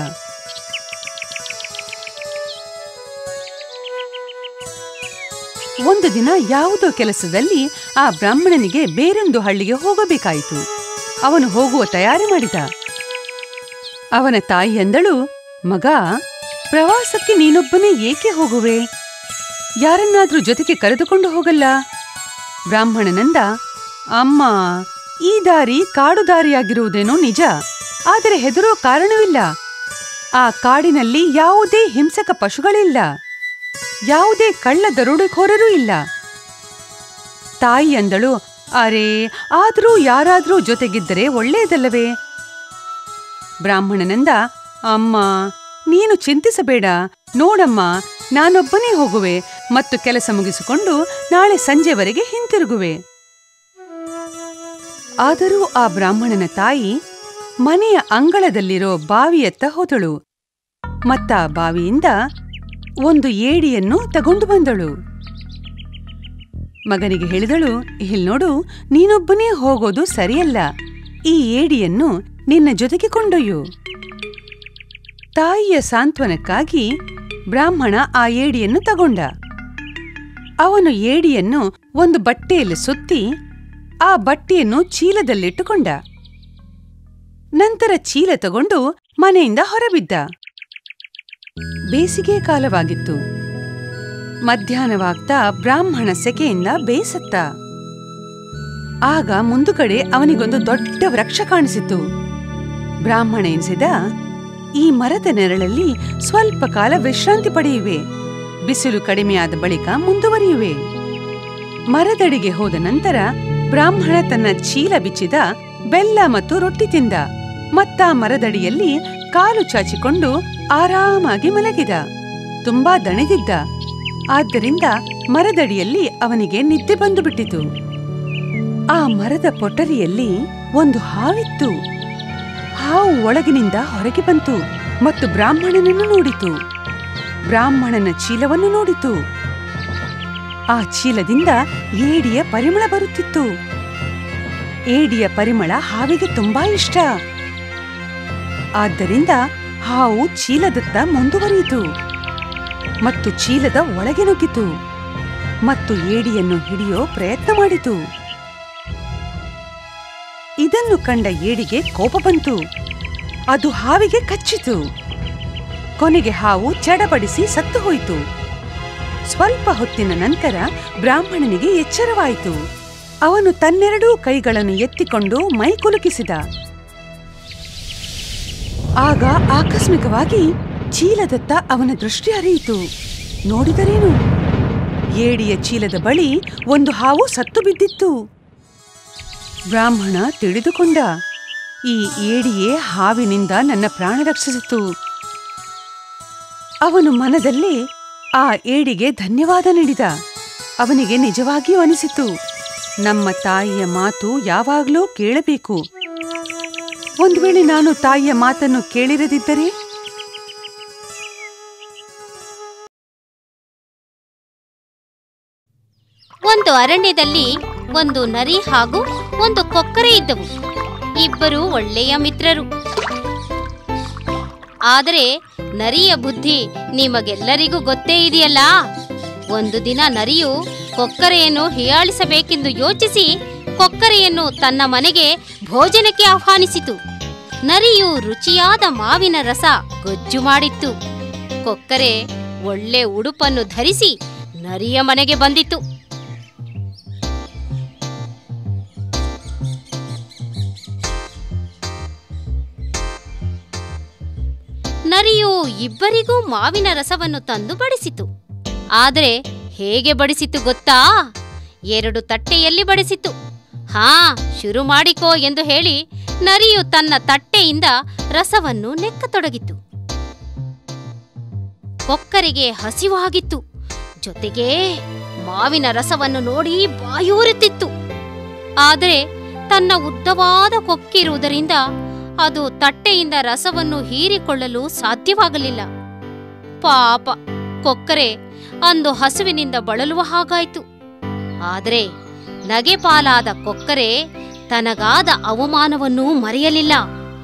ಒಂದು ದಿನ ಯಾವುದೋ ಕೆಲಸದಲ್ಲಿ ಆ ಬ್ರಾಹ್ಮಣನಿಗೆ ಬೇರೊಂದು ಹಳ್ಳಿಗೆ ಹೋಗಬೇಕಾಯಿತು ಅವನು ಹೋಗುವ ತಯಾರಿ ಮಾಡಿದ ಅವನ ತಾಯಿ ಅಂದಳು ಮಗ ಪ್ರವಾಸಕ್ಕೆ ನೀನೊಬ್ಬನೇ ಏಕೆ ಹೋಗುವೆ ಯಾರನ್ನಾದ್ರೂ ಜೊತೆಗೆ ಕರೆದುಕೊಂಡು ಹೋಗಲ್ಲ ಬ್ರಾಹ್ಮಣನಂದ ಅಮ್ಮ ಈ ದಾರಿ ಕಾಡು ದಾರಿಯಾಗಿರುವುದೇನೋ ನಿಜ ಆದರೆ ಹೆದರೋ ಕಾರಣವಿಲ್ಲ ಆ ಕಾಡಿನಲ್ಲಿ ಯಾವುದೇ ಹಿಂಸಕ ಪಶುಗಳಿಲ್ಲ ಯಾವುದೇ ಕಳ್ಳ ದರೋಡೆಕೋರರೂ ಇಲ್ಲ ತಾಯಿ ಅಂದಳು ಅರೆ ಆದರೂ ಯಾರಾದ್ರೂ ಜೊತೆಗಿದ್ದರೆ ಒಳ್ಳೆಯದಲ್ಲವೇ ಬ್ರಾಹ್ಮಣನಂದ ಅಮ್ಮ ನೀನು ಚಿಂತಿಸಬೇಡ ನೋಡಮ್ಮ ನಾನೊಬ್ಬನೇ ಹೋಗುವೆ ಮತ್ತು ಕೆಲಸ ಮುಗಿಸಿಕೊಂಡು ನಾಳೆ ಸಂಜೆವರೆಗೆ ಹಿಂತಿರುಗುವೆ ಆದರೂ ಆ ಬ್ರಾಹ್ಮಣನ ತಾಯಿ ಮನೆಯ ಅಂಗಳದಲ್ಲಿರೋ ಬಾವಿಯತ್ತ ಹೋದಳು ಮತ್ತ ಬಾವಿಯಿಂದ ಒಂದು ಏಡಿಯನ್ನು ತಗೊಂಡು ಬಂದಳು ಮಗನಿಗೆ ಹೇಳಿದಳು ಇಲ್ ನೋಡು ನೀನೊಬ್ಬನೇ ಹೋಗೋದು ಸರಿಯಲ್ಲ ಈ ಏಡಿಯನ್ನು ನಿನ್ನ ಜೊತೆಗೆ ಕೊಂಡೊಯ್ಯು ತಾಯಿಯ ಸಾಂತ್ವನಕ್ಕಾಗಿ ಬ್ರಾಹ್ಮಣ ಆ ಏಡಿಯನ್ನು ತಗೊಂಡ ಅವನು ಏಡಿಯನ್ನು ಒಂದು ಬಟ್ಟೆಯಲ್ಲಿ ಸುತ್ತಿ ಆ ಬಟ್ಟೆಯನ್ನು ಚೀಲದಲ್ಲಿಟ್ಟುಕೊಂಡ ನಂತರ ಚೀಲ ತಗೊಂಡು ಮನೆಯಿಂದ ಹೊರಬಿದ್ದ ಬೇಸಿಗೆ ಕಾಲವಾಗಿತ್ತು ಮಧ್ಯಾಹ್ನವಾಗ್ತಾ ಬ್ರಾಹ್ಮಣ ಸೆಕೆಯಿಂದ ಬೇಸತ್ತ ಆಗ ಮುಂದುಗಡೆ ಅವನಿಗೊಂದು ದೊಡ್ಡ ವೃಕ್ಷ ಕಾಣಿಸಿತು ಬ್ರಾಹ್ಮಣ ಎನಿಸಿದ ಈ ಮರದ ನೆರಳಲ್ಲಿ ಸ್ವಲ್ಪ ಕಾಲ ವಿಶ್ರಾಂತಿ ಪಡೆಯುವೆ ಬಿಸಿಲು ಕಡಿಮೆಯಾದ ಬಳಿಕ ಮುಂದುವರಿಯುವೆ ಮರದಡಿಗೆ ಹೋದ ನಂತರ ಬ್ರಾಹ್ಮಣ ತನ್ನ ಚೀಲ ಬಿಚ್ಚಿದ ಬೆಲ್ಲ ಮತ್ತು ರೊಟ್ಟಿ ತಿಂದ ಮತ್ತ ಮರದಡಿಯಲ್ಲಿ ಕಾಲು ಚಾಚಿಕೊಂಡು ಆರಾಮಾಗಿ ಮಲಗಿದ ತುಂಬಾ ದಣಿದಿದ್ದ ಆದ್ದರಿಂದ ಮರದಡಿಯಲ್ಲಿ ಅವನಿಗೆ ನಿದ್ದೆ ಬಂದು ಬಿಟ್ಟಿತು ಆ ಮರದ ಪೊಟರಿಯಲ್ಲಿ ಒಂದು ಹಾವಿತ್ತು ಹಾವು ಒಳಗಿನಿಂದ ಹೊರಗೆ ಬಂತು ಮತ್ತು ಬ್ರಾಹ್ಮಣನನ್ನು ನೋಡಿತು ಬ್ರಾಹ್ಮಣನ ಚೀಲವನ್ನು ನೋಡಿತು ಆ ಚೀಲದಿಂದ ಏಡಿಯ ಪರಿಮಳ ಬರುತ್ತಿತ್ತು ಏಡಿಯ ಪರಿಮಳ ಹಾವಿಗೆ ತುಂಬಾ ಇಷ್ಟ ಆದ್ದರಿಂದ ಹಾವು ಚೀಲದತ್ತ ಮುಂದುವರಿಯಿತು ಮತ್ತು ಚೀಲದ ಒಳಗೆ ನುಗ್ಗಿತು ಮತ್ತು ಏಡಿಯನ್ನು ಹಿಡಿಯೋ ಪ್ರಯತ್ನ ಮಾಡಿತು ಇದನ್ನು ಕಂಡ ಏಡಿಗೆ ಕೋಪ ಬಂತು ಅದು ಹಾವಿಗೆ ಕಚ್ಚಿತು ಕೊನೆಗೆ ಹಾವು ಚಡಪಡಿಸಿ ಸತ್ತು ಹೋಯಿತು ಸ್ವಲ್ಪ ಹೊತ್ತಿನ ನಂತರ ಬ್ರಾಹ್ಮಣನಿಗೆ ಎಚ್ಚರವಾಯಿತು ಅವನು ತನ್ನೆರಡೂ ಕೈಗಳನ್ನು ಎತ್ತಿಕೊಂಡು ಮೈ ಕುಲುಕಿಸಿದ ಆಗ ಆಕಸ್ಮಿಕವಾಗಿ ಚೀಲದತ್ತ ಅವನ ದೃಷ್ಟಿ ಹರಿಯಿತು ನೋಡಿದರೇನು ಏಡಿಯ ಚೀಲದ ಬಳಿ ಒಂದು ಹಾವು ಸತ್ತು ಬಿದ್ದಿತ್ತು ಬ್ರಾಹ್ಮಣ ತಿಳಿದುಕೊಂಡ ಈ ಏಡಿಯೇ ಹಾವಿನಿಂದ ನನ್ನ ಪ್ರಾಣ ರಕ್ಷಿಸಿತು ಅವನು ಮನದಲ್ಲಿ ಆ ಏಡಿಗೆ ಧನ್ಯವಾದ ನೀಡಿದ ಅವನಿಗೆ ನಿಜವಾಗಿಯೂ ಅನಿಸಿತು ನಮ್ಮ ತಾಯಿಯ ಮಾತು ಯಾವಾಗಲೂ ಕೇಳಬೇಕು ಒಂದು ವೇಳೆ ನಾನು ತಾಯಿಯ ಮಾತನ್ನು ಕೇಳಿರದಿದ್ದರೆ ಒಂದು ಅರಣ್ಯದಲ್ಲಿ ಒಂದು ನರಿ ಹಾಗೂ ಒಂದು ಕೊಕ್ಕರೆ ಇದ್ದವು ಇಬ್ಬರು ಒಳ್ಳೆಯ ಮಿತ್ರರು ಆದರೆ ನರಿಯ ಬುದ್ಧಿ ನಿಮಗೆಲ್ಲರಿಗೂ ಗೊತ್ತೇ ಇದೆಯಲ್ಲ ಒಂದು ದಿನ ನರಿಯು ಕೊಕ್ಕರೆಯನ್ನು ಹೀಯಾಳಿಸಬೇಕೆಂದು ಯೋಚಿಸಿ ಕೊಕ್ಕರೆಯನ್ನು ತನ್ನ ಮನೆಗೆ ಭೋಜನಕ್ಕೆ ಆಹ್ವಾನಿಸಿತು ನರಿಯು ರುಚಿಯಾದ ಮಾವಿನ ರಸ ಗೊಜ್ಜು ಮಾಡಿತ್ತು ಕೊಕ್ಕರೆ ಒಳ್ಳೆ ಉಡುಪನ್ನು ಧರಿಸಿ ನರಿಯ ಮನೆಗೆ ಬಂದಿತು ನರಿಯು ಇಬ್ಬರಿಗೂ ಮಾವಿನ ರಸವನ್ನು ತಂದು ಬಡಿಸಿತು ಆದರೆ ಹೇಗೆ ಬಡಿಸಿತು ಗೊತ್ತಾ ಎರಡು ತಟ್ಟೆಯಲ್ಲಿ ಬಡಿಸಿತು ಹಾ ಶುರು ಮಾಡಿಕೋ ಎಂದು ಹೇಳಿ ನರಿಯು ತನ್ನ ತಟ್ಟೆಯಿಂದ ರಸವನ್ನು ನೆಕ್ಕತೊಡಗಿತು ಕೊಕ್ಕರಿಗೆ ಹಸಿವಾಗಿತ್ತು ಜೊತೆಗೆ ಮಾವಿನ ರಸವನ್ನು ನೋಡಿ ಬಾಯೂರುತ್ತಿತ್ತು ಆದರೆ ತನ್ನ ಉದ್ದವಾದ ಕೊಕ್ಕಿರುವುದರಿಂದ ಅದು ತಟ್ಟೆಯಿಂದ ರಸವನ್ನು ಹೀರಿಕೊಳ್ಳಲು ಸಾಧ್ಯವಾಗಲಿಲ್ಲ ಪಾಪ ಕೊಕ್ಕರೆ ಅಂದು ಹಸುವಿನಿಂದ ಬಳಲುವ ಹಾಗಾಯಿತು ಆದರೆ ನಗೆಪಾಲಾದ ಕೊಕ್ಕರೆ ತನಗಾದ ಅವಮಾನವನ್ನು ಮರೆಯಲಿಲ್ಲ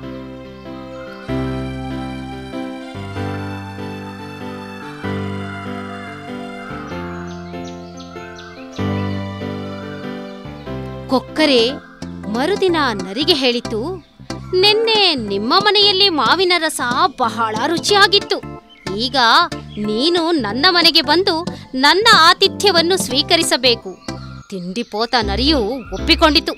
ಕೊಕ್ಕರೆ ಮರುದಿನ ನರಿಗೆ ಹೇಳಿತು ನಿನ್ನೆ ನಿಮ್ಮ ಮನೆಯಲ್ಲಿ ಮಾವಿನ ರಸ ಬಹಳ ರುಚಿಯಾಗಿತ್ತು ಈಗ ನೀನು ನನ್ನ ಮನೆಗೆ ಬಂದು ನನ್ನ ಆತಿಥ್ಯವನ್ನು ಸ್ವೀಕರಿಸಬೇಕು ತಿಂಡಿಪೋತ ನರಿಯು ಒಪ್ಪಿಕೊಂಡಿತು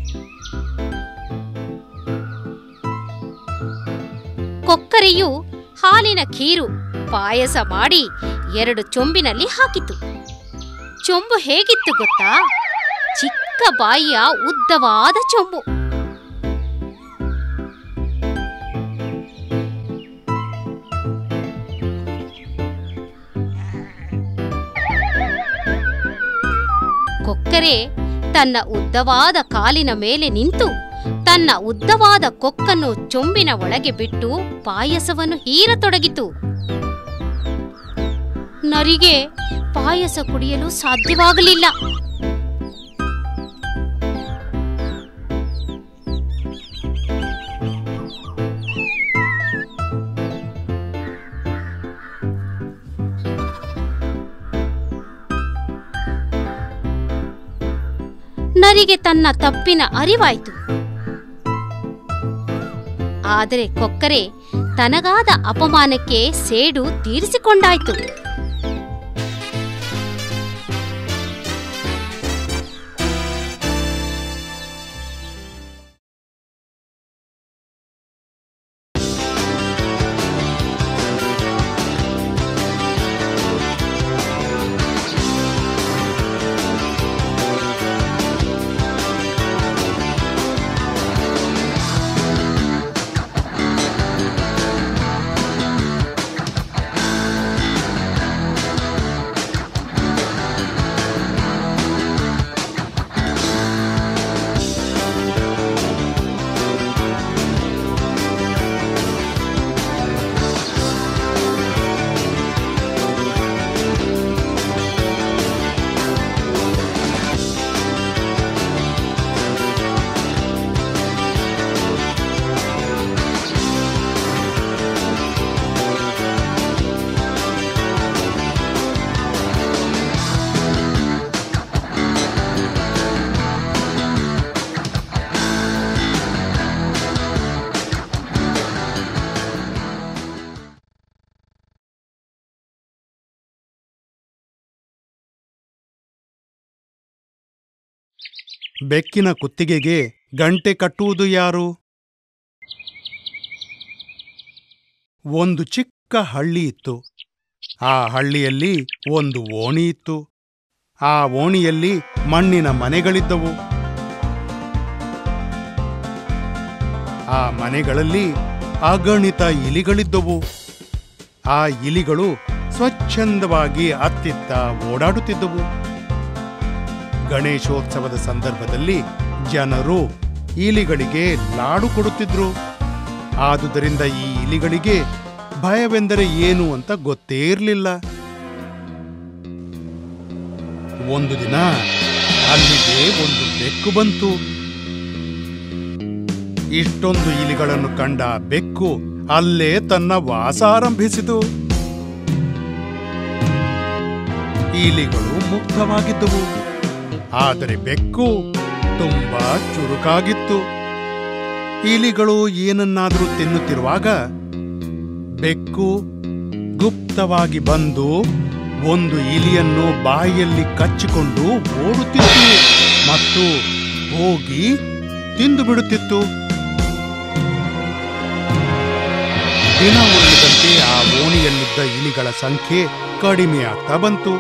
ಕೊಕ್ಕರೆಯು ಹಾಲಿನ ಖೀರು ಪಾಯಸ ಮಾಡಿ ಎರಡು ಚೊಂಬಿನಲ್ಲಿ ಹಾಕಿತು ಚೊಂಬು ಹೇಗಿತ್ತು ಗೊತ್ತಾ ಚಿಕ್ಕ ಬಾಯಿಯ ಉದ್ದವಾದ ಚೊಂಬು ಕೊಕ್ಕರೆ ತನ್ನ ಉದ್ದವಾದ ಕಾಲಿನ ಮೇಲೆ ನಿಂತು ತನ್ನ ಉದ್ದವಾದ ಕೊಕ್ಕನ್ನು ಚೊಂಬಿನ ಒಳಗೆ ಬಿಟ್ಟು ಪಾಯಸವನ್ನು ಹೀರತೊಡಗಿತು ನರಿಗೆ ಪಾಯಸ ಕುಡಿಯಲು ಸಾಧ್ಯವಾಗಲಿಲ್ಲ ನರಿಗೆ ತನ್ನ ತಪ್ಪಿನ ಅರಿವಾಯಿತು ಆದರೆ ಕೊಕ್ಕರೆ ತನಗಾದ ಅಪಮಾನಕ್ಕೆ ಸೇಡು ತೀರಿಸಿಕೊಂಡಾಯ್ತು ಬೆಕ್ಕಿನ ಕುತ್ತಿಗೆಗೆ ಗಂಟೆ ಕಟ್ಟುವುದು ಯಾರು ಒಂದು ಚಿಕ್ಕ ಹಳ್ಳಿ ಇತ್ತು ಆ ಹಳ್ಳಿಯಲ್ಲಿ ಒಂದು ಓಣಿ ಇತ್ತು ಆ ಓಣಿಯಲ್ಲಿ ಮಣ್ಣಿನ ಮನೆಗಳಿದ್ದವು ಆ ಮನೆಗಳಲ್ಲಿ ಅಗಣಿತ ಇಲಿಗಳಿದ್ದವು ಆ ಇಲಿಗಳು ಸ್ವಚ್ಛಂದವಾಗಿ ಅತ್ತಿತ್ತ ಓಡಾಡುತ್ತಿದ್ದವು ಗಣೇಶೋತ್ಸವದ ಸಂದರ್ಭದಲ್ಲಿ ಜನರು ಇಲಿಗಳಿಗೆ ಲಾಡು ಕೊಡುತ್ತಿದ್ರು ಆದುದರಿಂದ ಈ ಇಲಿಗಳಿಗೆ ಭಯವೆಂದರೆ ಏನು ಅಂತ ಗೊತ್ತೇ ಇರಲಿಲ್ಲ ಒಂದು ದಿನ ಅಲ್ಲಿಗೆ ಒಂದು ಬೆಕ್ಕು ಬಂತು ಇಷ್ಟೊಂದು ಇಲಿಗಳನ್ನು ಕಂಡ ಬೆಕ್ಕು ಅಲ್ಲೇ ತನ್ನ ವಾಸ ಆರಂಭಿಸಿತು ಇಲಿಗಳು ಮುಕ್ತವಾಗಿದ್ದವು ಆದರೆ ಬೆಕ್ಕು ತುಂಬಾ ಚುರುಕಾಗಿತ್ತು ಇಲಿಗಳು ಏನನ್ನಾದರೂ ತಿನ್ನುತ್ತಿರುವಾಗ ಬೆಕ್ಕು ಗುಪ್ತವಾಗಿ ಬಂದು ಒಂದು ಇಲಿಯನ್ನು ಬಾಯಿಯಲ್ಲಿ ಕಚ್ಚಿಕೊಂಡು ಓಡುತ್ತಿತ್ತು ಮತ್ತು ಹೋಗಿ ತಿಂದು ಬಿಡುತ್ತಿತ್ತು ದಿನ ಉರುಳಿದಂತೆ ಆ ಓಣಿಯಲ್ಲಿದ್ದ ಇಲಿಗಳ ಸಂಖ್ಯೆ ಕಡಿಮೆಯಾಗ್ತಾ ಬಂತು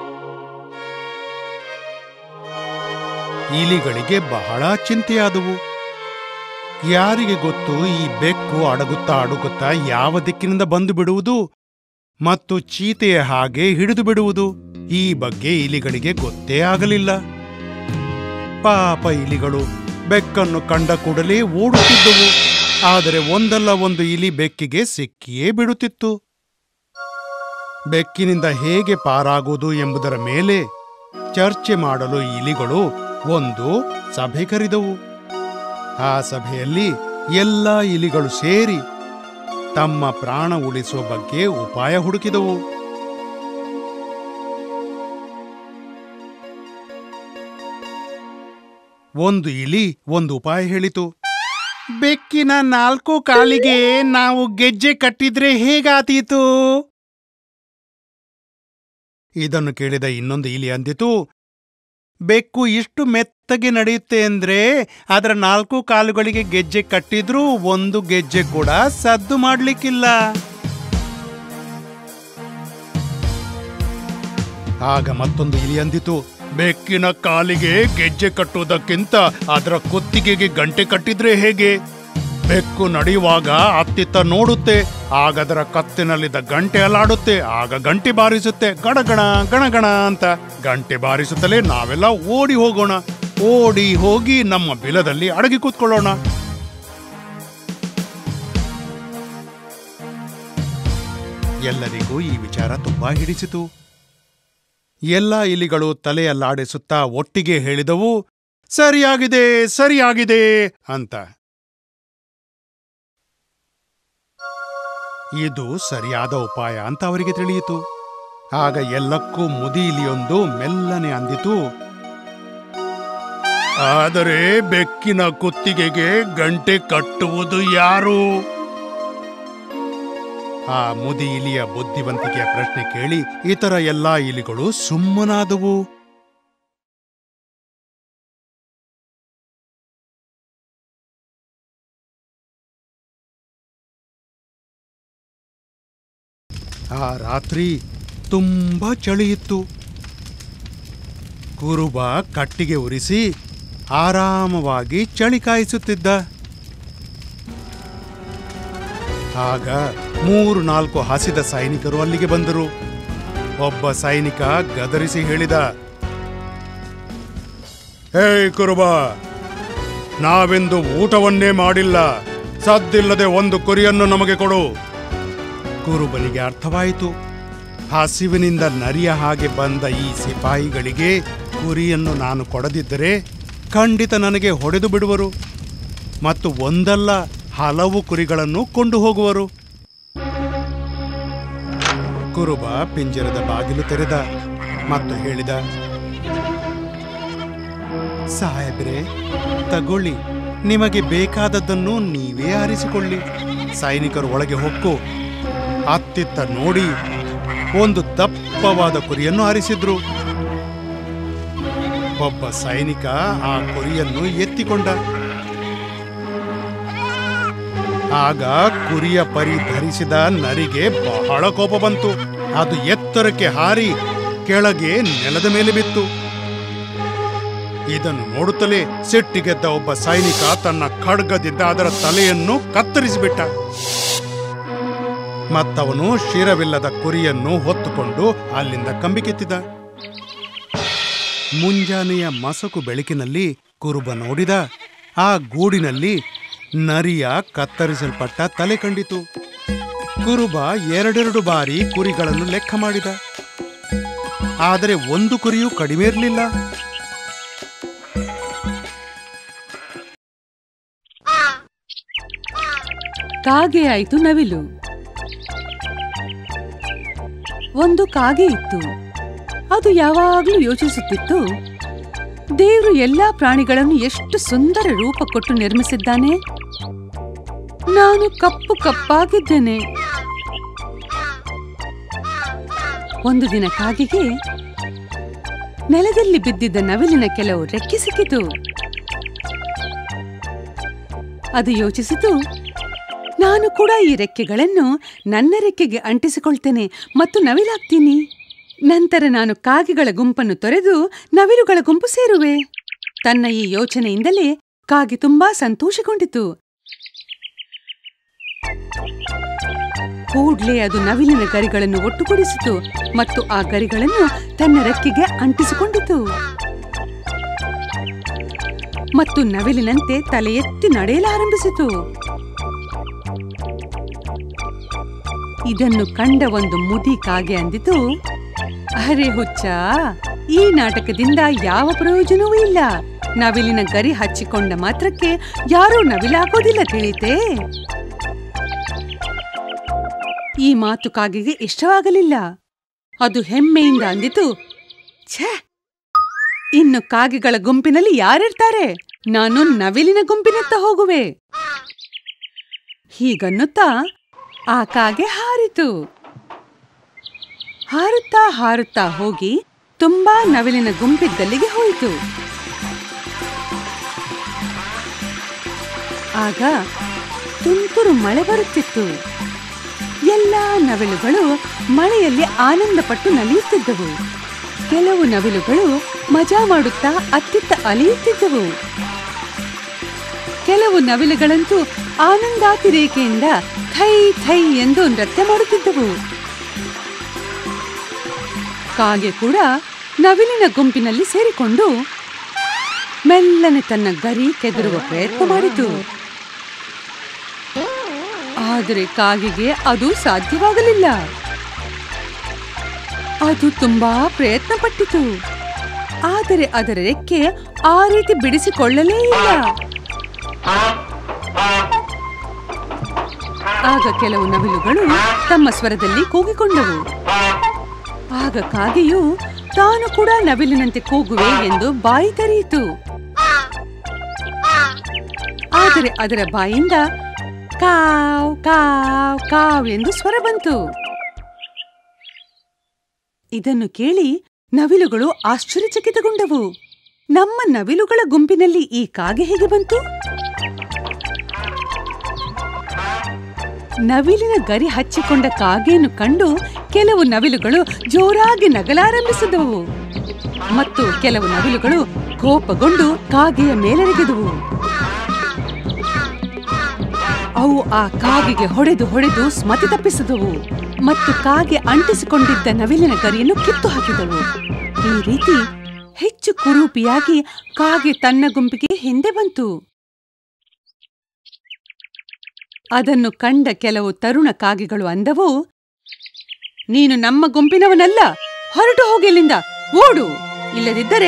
ಇಲಿಗಳಿಗೆ ಬಹಳ ಚಿಂತೆಯಾದವು ಯಾರಿಗೆ ಗೊತ್ತು ಈ ಬೆಕ್ಕು ಅಡಗುತ್ತಾ ಅಡುಗುತ್ತಾ ಯಾವ ದಿಕ್ಕಿನಿಂದ ಬಂದು ಬಿಡುವುದು ಮತ್ತು ಚೀತೆಯ ಹಾಗೆ ಹಿಡಿದು ಬಿಡುವುದು ಈ ಬಗ್ಗೆ ಇಲಿಗಳಿಗೆ ಗೊತ್ತೇ ಆಗಲಿಲ್ಲ ಪಾಪ ಇಲಿಗಳು ಬೆಕ್ಕನ್ನು ಕಂಡ ಕೂಡಲೇ ಓಡುತ್ತಿದ್ದವು ಆದರೆ ಒಂದಲ್ಲ ಒಂದು ಇಲಿ ಬೆಕ್ಕಿಗೆ ಸಿಕ್ಕಿಯೇ ಬಿಡುತ್ತಿತ್ತು ಬೆಕ್ಕಿನಿಂದ ಹೇಗೆ ಪಾರಾಗುವುದು ಎಂಬುದರ ಮೇಲೆ ಚರ್ಚೆ ಮಾಡಲು ಇಲಿಗಳು ಒಂದು ಸಭೆ ಕರೆದವು ಆ ಸಭೆಯಲ್ಲಿ ಎಲ್ಲ ಇಲಿಗಳು ಸೇರಿ ತಮ್ಮ ಪ್ರಾಣ ಉಳಿಸುವ ಬಗ್ಗೆ ಉಪಾಯ ಹುಡುಕಿದವು ಒಂದು ಇಲಿ ಒಂದು ಉಪಾಯ ಹೇಳಿತು ಬೆಕ್ಕಿನ ನಾಲ್ಕು ಕಾಲಿಗೆ ನಾವು ಗೆಜ್ಜೆ ಕಟ್ಟಿದ್ರೆ ಹೇಗಾದೀತು ಇದನ್ನು ಕೇಳಿದ ಇನ್ನೊಂದು ಇಲಿ ಅಂದಿತು ಬೆಕ್ಕು ಇಷ್ಟು ಮೆತ್ತಗೆ ನಡೆಯುತ್ತೆ ಅಂದ್ರೆ ಅದರ ನಾಲ್ಕು ಕಾಲುಗಳಿಗೆ ಗೆಜ್ಜೆ ಕಟ್ಟಿದ್ರೂ ಒಂದು ಗೆಜ್ಜೆ ಕೂಡ ಸದ್ದು ಮಾಡ್ಲಿಕ್ಕಿಲ್ಲ ಆಗ ಮತ್ತೊಂದು ಇಲಿ ಅಂದಿತು ಬೆಕ್ಕಿನ ಕಾಲಿಗೆ ಗೆಜ್ಜೆ ಕಟ್ಟುವುದಕ್ಕಿಂತ ಅದರ ಕುತ್ತಿಗೆಗೆ ಗಂಟೆ ಕಟ್ಟಿದ್ರೆ ಹೇಗೆ ಬೆಕ್ಕು ನಡೆಯುವಾಗ ಅತ್ತಿತ್ತ ನೋಡುತ್ತೆ ಆಗ ಅದರ ಕತ್ತಿನಲ್ಲಿದ್ದ ಗಂಟೆ ಅಲಾಡುತ್ತೆ ಆಗ ಗಂಟೆ ಬಾರಿಸುತ್ತೆ ಗಣಗಣ ಗಣಗಣ ಅಂತ ಗಂಟೆ ಬಾರಿಸುತ್ತಲೇ ನಾವೆಲ್ಲ ಓಡಿ ಹೋಗೋಣ ಓಡಿ ಹೋಗಿ ನಮ್ಮ ಬಿಲದಲ್ಲಿ ಅಡಗಿ ಕೂತ್ಕೊಳ್ಳೋಣ ಎಲ್ಲರಿಗೂ ಈ ವಿಚಾರ ತುಂಬಾ ಹಿಡಿಸಿತು ಎಲ್ಲ ಇಲಿಗಳು ತಲೆಯಲ್ಲಾಡಿಸುತ್ತಾ ಒಟ್ಟಿಗೆ ಹೇಳಿದವು ಸರಿಯಾಗಿದೆ ಸರಿಯಾಗಿದೆ ಅಂತ ಇದು ಸರಿಯಾದ ಉಪಾಯ ಅಂತ ಅವರಿಗೆ ತಿಳಿಯಿತು ಆಗ ಎಲ್ಲಕ್ಕೂ ಮುದಿ ಇಲಿಯೊಂದು ಮೆಲ್ಲನೆ ಅಂದಿತು ಆದರೆ ಬೆಕ್ಕಿನ ಕುತ್ತಿಗೆಗೆ ಗಂಟೆ ಕಟ್ಟುವುದು ಯಾರು ಆ ಮುದಿ ಇಲಿಯ ಬುದ್ಧಿವಂತಿಕೆಯ ಪ್ರಶ್ನೆ ಕೇಳಿ ಇತರ ಎಲ್ಲಾ ಇಲಿಗಳು ಸುಮ್ಮನಾದವು ಆ ರಾತ್ರಿ ತುಂಬಾ ಚಳಿಯಿತ್ತು ಕುರುಬ ಕಟ್ಟಿಗೆ ಉರಿಸಿ ಆರಾಮವಾಗಿ ಚಳಿ ಕಾಯಿಸುತ್ತಿದ್ದ ಆಗ ಮೂರು ನಾಲ್ಕು ಹಸಿದ ಸೈನಿಕರು ಅಲ್ಲಿಗೆ ಬಂದರು ಒಬ್ಬ ಸೈನಿಕ ಗದರಿಸಿ ಹೇಳಿದ ಹೇ ಕುರುಬ ನಾವೆಂದು ಊಟವನ್ನೇ ಮಾಡಿಲ್ಲ ಸದ್ದಿಲ್ಲದೆ ಒಂದು ಕುರಿಯನ್ನು ನಮಗೆ ಕೊಡು ಕುರುಬನಿಗೆ ಅರ್ಥವಾಯಿತು ಹಸಿವಿನಿಂದ ನರಿಯ ಹಾಗೆ ಬಂದ ಈ ಸಿಪಾಯಿಗಳಿಗೆ ಕುರಿಯನ್ನು ನಾನು ಕೊಡದಿದ್ದರೆ ಖಂಡಿತ ನನಗೆ ಹೊಡೆದು ಬಿಡುವರು ಮತ್ತು ಒಂದಲ್ಲ ಹಲವು ಕುರಿಗಳನ್ನು ಕೊಂಡು ಹೋಗುವರು ಕುರುಬ ಪಿಂಜರದ ಬಾಗಿಲು ತೆರೆದ ಮತ್ತು ಹೇಳಿದ ಸಾಹೇಬ್ರೆ ತಗೊಳ್ಳಿ ನಿಮಗೆ ಬೇಕಾದದ್ದನ್ನು ನೀವೇ ಆರಿಸಿಕೊಳ್ಳಿ ಸೈನಿಕರು ಒಳಗೆ ಹೊಕ್ಕು ಅತ್ತಿತ್ತ ನೋಡಿ ಒಂದು ದಪ್ಪವಾದ ಕುರಿಯನ್ನು ಆರಿಸಿದ್ರು ಒಬ್ಬ ಸೈನಿಕ ಆ ಕುರಿಯನ್ನು ಎತ್ತಿಕೊಂಡ ಆಗ ಕುರಿಯ ಪರಿ ಧರಿಸಿದ ನರಿಗೆ ಬಹಳ ಕೋಪ ಬಂತು ಅದು ಎತ್ತರಕ್ಕೆ ಹಾರಿ ಕೆಳಗೆ ನೆಲದ ಮೇಲೆ ಬಿತ್ತು ಇದನ್ನು ನೋಡುತ್ತಲೇ ಸಿಟ್ಟಿಗೆದ್ದ ಒಬ್ಬ ಸೈನಿಕ ತನ್ನ ಖಡ್ಗದಿಂದ ಅದರ ತಲೆಯನ್ನು ಕತ್ತರಿಸಿಬಿಟ್ಟ ಮತ್ತವನು ಶಿರವಿಲ್ಲದ ಕುರಿಯನ್ನು ಹೊತ್ತುಕೊಂಡು ಅಲ್ಲಿಂದ ಕಂಬಿಕೆತ್ತಿದ ಮುಂಜಾನೆಯ ಮಸಕು ಬೆಳಕಿನಲ್ಲಿ ಕುರುಬ ನೋಡಿದ ಆ ಗೂಡಿನಲ್ಲಿ ನರಿಯ ಕತ್ತರಿಸಲ್ಪಟ್ಟ ತಲೆ ಕಂಡಿತು ಕುರುಬ ಎರಡೆರಡು ಬಾರಿ ಕುರಿಗಳನ್ನು ಲೆಕ್ಕ ಮಾಡಿದ ಆದರೆ ಒಂದು ಕುರಿಯೂ ಕಡಿಮೆ ಇರಲಿಲ್ಲ ಕಾಗೆ ಆಯಿತು ನವಿಲು ಒಂದು ಕಾಗೆ ಇತ್ತು ಅದು ಯಾವಾಗ್ಲೂ ಯೋಚಿಸುತ್ತಿತ್ತು ದೇವರು ಎಲ್ಲಾ ಪ್ರಾಣಿಗಳನ್ನು ಎಷ್ಟು ಸುಂದರ ರೂಪ ಕೊಟ್ಟು ನಿರ್ಮಿಸಿದ್ದಾನೆ ನಾನು ಕಪ್ಪು ಕಪ್ಪಾಗಿದ್ದೇನೆ ಒಂದು ದಿನ ಕಾಗೆಗೆ ನೆಲದಲ್ಲಿ ಬಿದ್ದಿದ್ದ ನವಿಲಿನ ಕೆಲವು ರೆಕ್ಕೆ ಸಿಕ್ಕಿತು ಅದು ಯೋಚಿಸಿತು ನಾನು ಕೂಡ ಈ ರೆಕ್ಕೆಗಳನ್ನು ನನ್ನ ರೆಕ್ಕೆಗೆ ಅಂಟಿಸಿಕೊಳ್ತೇನೆ ಮತ್ತು ನವಿಲಾಗ್ತೀನಿ ನಂತರ ನಾನು ಕಾಗೆಗಳ ಗುಂಪನ್ನು ತೊರೆದು ನವಿಲುಗಳ ಗುಂಪು ಸೇರುವೆ ತನ್ನ ಈ ಯೋಚನೆಯಿಂದಲೇ ಕಾಗೆ ತುಂಬಾ ಸಂತೋಷಗೊಂಡಿತು ಕೂಡ್ಲೇ ಅದು ನವಿಲಿನ ಗರಿಗಳನ್ನು ಒಟ್ಟುಗೂಡಿಸಿತು ಮತ್ತು ಆ ಗರಿಗಳನ್ನು ತನ್ನ ರೆಕ್ಕೆಗೆ ಅಂಟಿಸಿಕೊಂಡಿತು ಮತ್ತು ನವಿಲಿನಂತೆ ತಲೆ ಎತ್ತಿ ನಡೆಯಲಾರಂಭಿಸಿತು ಇದನ್ನು ಕಂಡ ಒಂದು ಮುದಿ ಕಾಗೆ ಅಂದಿತು ಅರೆ ಹುಚ್ಚ ಈ ನಾಟಕದಿಂದ ಯಾವ ಪ್ರಯೋಜನವೂ ಇಲ್ಲ ನವಿಲಿನ ಗರಿ ಹಚ್ಚಿಕೊಂಡ ಮಾತ್ರಕ್ಕೆ ಯಾರೂ ನವಿಲಾಗೋದಿಲ್ಲ ತಿಳಿತೇ ಈ ಮಾತು ಕಾಗೆಗೆ ಇಷ್ಟವಾಗಲಿಲ್ಲ ಅದು ಹೆಮ್ಮೆಯಿಂದ ಅಂದಿತು ಛೇ ಇನ್ನು ಕಾಗೆಗಳ ಗುಂಪಿನಲ್ಲಿ ಯಾರಿರ್ತಾರೆ ನಾನು ನವಿಲಿನ ಗುಂಪಿನತ್ತ ಹೋಗುವೆ ಹೀಗನ್ನುತ್ತಾ ಆ ಕಾಗೆ ಹಾರಿತು ಹಾರುತ್ತಾ ಹಾರುತ್ತಾ ಹೋಗಿ ತುಂಬಾ ನವಿಲಿನ ಗುಂಪಿದ್ದಲ್ಲಿಗೆ ಹೋಯಿತು ಆಗ ತುಂತುರು ಮಳೆ ಬರುತ್ತಿತ್ತು ಎಲ್ಲಾ ನವಿಲುಗಳು ಮಳೆಯಲ್ಲಿ ಆನಂದಪಟ್ಟು ನಲಿಯುತ್ತಿದ್ದವು ಕೆಲವು ನವಿಲುಗಳು ಮಜಾ ಮಾಡುತ್ತಾ ಅತ್ತಿತ್ತ ಅಲಿಯುತ್ತಿದ್ದವು ಕೆಲವು ನವಿಲುಗಳಂತೂ ಆನಂದಾತಿರೇಕೆಯಿಂದ ಥೈ ಥೈ ಎಂದು ನೃತ್ಯ ಮಾಡುತ್ತಿದ್ದವು ಕಾಗೆ ಕೂಡ ನವಿಲಿನ ಗುಂಪಿನಲ್ಲಿ ಸೇರಿಕೊಂಡು ಮೆಲ್ಲನೆ ತನ್ನ ಗರಿ ಕೆದರುವ ಪ್ರಯತ್ನ ಮಾಡಿತು ಆದರೆ ಕಾಗೆಗೆ ಅದು ಸಾಧ್ಯವಾಗಲಿಲ್ಲ ಅದು ತುಂಬಾ ಪ್ರಯತ್ನ ಪಟ್ಟಿತು ಆದರೆ ಅದರ ರೆಕ್ಕೆ ಆ ರೀತಿ ಬಿಡಿಸಿಕೊಳ್ಳಲೇ ಇಲ್ಲ ಆಗ ಕೆಲವು ನವಿಲುಗಳು ತಮ್ಮ ಸ್ವರದಲ್ಲಿ ಕೂಗಿಕೊಂಡವು ಆಗ ಕಾಗೆಯು ತಾನು ಕೂಡ ನವಿಲಿನಂತೆ ಕೂಗುವೆ ಎಂದು ಬಾಯಿ ತೆರೆಯಿತು ಆದರೆ ಅದರ ಬಾಯಿಂದ ಕಾವ್ ಕಾವ್ ಕಾವ್ ಎಂದು ಸ್ವರ ಬಂತು ಇದನ್ನು ಕೇಳಿ ನವಿಲುಗಳು ಆಶ್ಚರ್ಯಚಕಿತಗೊಂಡವು ನಮ್ಮ ನವಿಲುಗಳ ಗುಂಪಿನಲ್ಲಿ ಈ ಕಾಗೆ ಹೇಗೆ ಬಂತು ನವಿಲಿನ ಗರಿ ಹಚ್ಚಿಕೊಂಡ ಕಾಗೆಯನ್ನು ಕಂಡು ಕೆಲವು ನವಿಲುಗಳು ಜೋರಾಗಿ ನಗಲಾರಂಭಿಸಿದವು ಮತ್ತು ಕೆಲವು ನವಿಲುಗಳು ಕೋಪಗೊಂಡು ಕಾಗೆಯ ಮೇಲೆರಗಿದವು ಅವು ಆ ಕಾಗೆಗೆ ಹೊಡೆದು ಹೊಡೆದು ಸ್ಮತಿ ತಪ್ಪಿಸಿದವು ಮತ್ತು ಕಾಗೆ ಅಂಟಿಸಿಕೊಂಡಿದ್ದ ನವಿಲಿನ ಗರಿಯನ್ನು ಕಿತ್ತು ಹಾಕಿದವು ಈ ರೀತಿ ಹೆಚ್ಚು ಕುರೂಪಿಯಾಗಿ ಕಾಗೆ ತನ್ನ ಗುಂಪಿಗೆ ಹಿಂದೆ ಬಂತು ಅದನ್ನು ಕಂಡ ಕೆಲವು ತರುಣ ಕಾಗೆಗಳು ಅಂದವು ನೀನು ನಮ್ಮ ಗುಂಪಿನವನಲ್ಲ ಹೊರಟು ಹೋಗಿಲ್ಲಿಂದ ಓಡು ಇಲ್ಲದಿದ್ದರೆ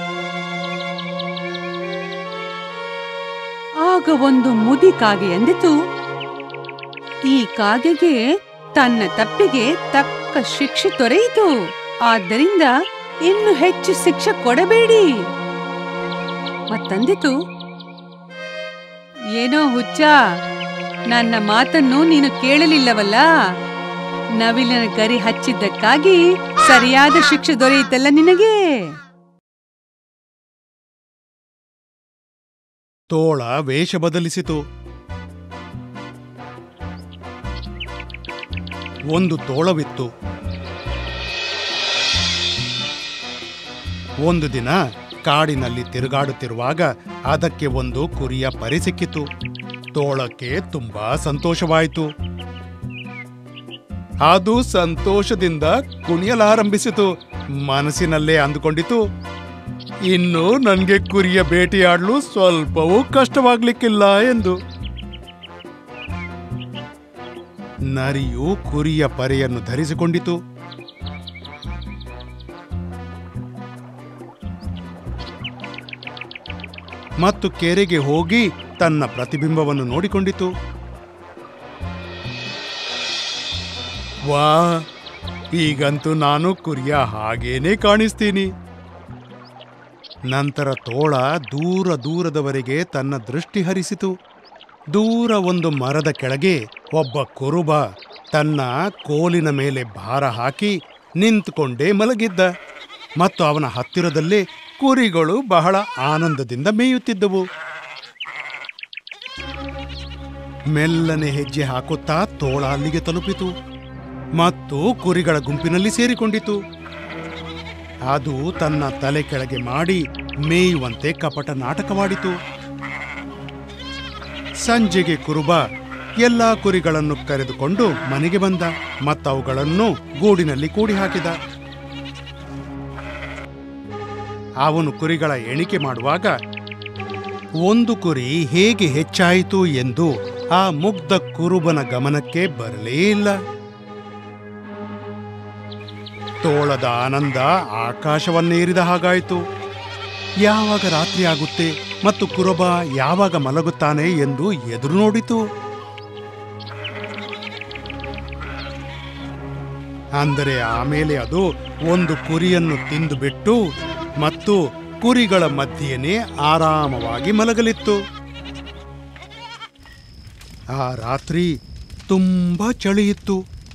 ಆಗ ಒಂದು ಮುದಿ ಕಾಗೆ ಎಂದಿತು ಈ ಕಾಗೆಗೆ ತನ್ನ ತಪ್ಪಿಗೆ ತಕ್ಕ ಶಿಕ್ಷೆ ದೊರೆಯಿತು ಆದ್ದರಿಂದ ಇನ್ನು ಹೆಚ್ಚು ಶಿಕ್ಷೆ ಕೊಡಬೇಡಿ ಮತ್ತಂದಿತು ಏನೋ ಹುಚ್ಚ ನನ್ನ ಮಾತನ್ನು ನೀನು ಕೇಳಲಿಲ್ಲವಲ್ಲ ನವಿಲಿನ ಗರಿ ಹಚ್ಚಿದ್ದಕ್ಕಾಗಿ ಸರಿಯಾದ ಶಿಕ್ಷೆ ದೊರೆಯಿತಲ್ಲ ನಿನಗೆ ತೋಳ ವೇಷ ಬದಲಿಸಿತು ಒಂದು ತೋಳವಿತ್ತು ಒಂದು ದಿನ ಕಾಡಿನಲ್ಲಿ ತಿರುಗಾಡುತ್ತಿರುವಾಗ ಅದಕ್ಕೆ ಒಂದು ಕುರಿಯ ಪರಿ ಸಿಕ್ಕಿತು ತೋಳಕ್ಕೆ ತುಂಬಾ ಸಂತೋಷವಾಯಿತು ಅದು ಸಂತೋಷದಿಂದ ಕುಣಿಯಲಾರಂಭಿಸಿತು ಮನಸ್ಸಿನಲ್ಲೇ ಅಂದುಕೊಂಡಿತು ಇನ್ನು ನನಗೆ ಕುರಿಯ ಬೇಟೆಯಾಡಲು ಸ್ವಲ್ಪವೂ ಕಷ್ಟವಾಗ್ಲಿಕ್ಕಿಲ್ಲ ಎಂದು ನರಿಯು ಕುರಿಯ ಪರೆಯನ್ನು ಧರಿಸಿಕೊಂಡಿತು ಮತ್ತು ಕೆರೆಗೆ ಹೋಗಿ ತನ್ನ ಪ್ರತಿಬಿಂಬವನ್ನು ನೋಡಿಕೊಂಡಿತು ವಾ ಈಗಂತೂ ನಾನು ಕುರಿಯ ಹಾಗೇನೆ ಕಾಣಿಸ್ತೀನಿ ನಂತರ ತೋಳ ದೂರ ದೂರದವರೆಗೆ ತನ್ನ ದೃಷ್ಟಿ ಹರಿಸಿತು ದೂರ ಒಂದು ಮರದ ಕೆಳಗೆ ಒಬ್ಬ ಕುರುಬ ತನ್ನ ಕೋಲಿನ ಮೇಲೆ ಭಾರ ಹಾಕಿ ನಿಂತುಕೊಂಡೇ ಮಲಗಿದ್ದ ಮತ್ತು ಅವನ ಹತ್ತಿರದಲ್ಲೇ ಕುರಿಗಳು ಬಹಳ ಆನಂದದಿಂದ ಮೇಯುತ್ತಿದ್ದವು ಮೆಲ್ಲನೆ ಹೆಜ್ಜೆ ಹಾಕುತ್ತಾ ತೋಳ ಅಲ್ಲಿಗೆ ತಲುಪಿತು ಮತ್ತು ಕುರಿಗಳ ಗುಂಪಿನಲ್ಲಿ ಸೇರಿಕೊಂಡಿತು ಅದು ತನ್ನ ತಲೆ ಕೆಳಗೆ ಮಾಡಿ ಮೇಯುವಂತೆ ಕಪಟ ನಾಟಕವಾಡಿತು ಸಂಜೆಗೆ ಕುರುಬ ಎಲ್ಲಾ ಕುರಿಗಳನ್ನು ಕರೆದುಕೊಂಡು ಮನೆಗೆ ಬಂದ ಮತ್ತವುಗಳನ್ನು ಗೂಡಿನಲ್ಲಿ ಕೂಡಿ ಹಾಕಿದ ಅವನು ಕುರಿಗಳ ಎಣಿಕೆ ಮಾಡುವಾಗ ಒಂದು ಕುರಿ ಹೇಗೆ ಹೆಚ್ಚಾಯಿತು ಎಂದು ಆ ಮುಗ್ಧ ಕುರುಬನ ಗಮನಕ್ಕೆ ಬರಲೇ ಇಲ್ಲ ತೋಳದ ಆನಂದ ಆಕಾಶವನ್ನೇರಿದ ಹಾಗಾಯಿತು ಯಾವಾಗ ರಾತ್ರಿ ಆಗುತ್ತೆ ಮತ್ತು ಕುರುಬ ಯಾವಾಗ ಮಲಗುತ್ತಾನೆ ಎಂದು ಎದುರು ನೋಡಿತು ಅಂದರೆ ಆಮೇಲೆ ಅದು ಒಂದು ಕುರಿಯನ್ನು ತಿಂದುಬಿಟ್ಟು ಮತ್ತು ಕುರಿಗಳ ಮಧ್ಯೆನೇ ಆರಾಮವಾಗಿ ಮಲಗಲಿತ್ತು ಆ ರಾತ್ರಿ ತುಂಬಾ ಚಳಿಯಿತ್ತು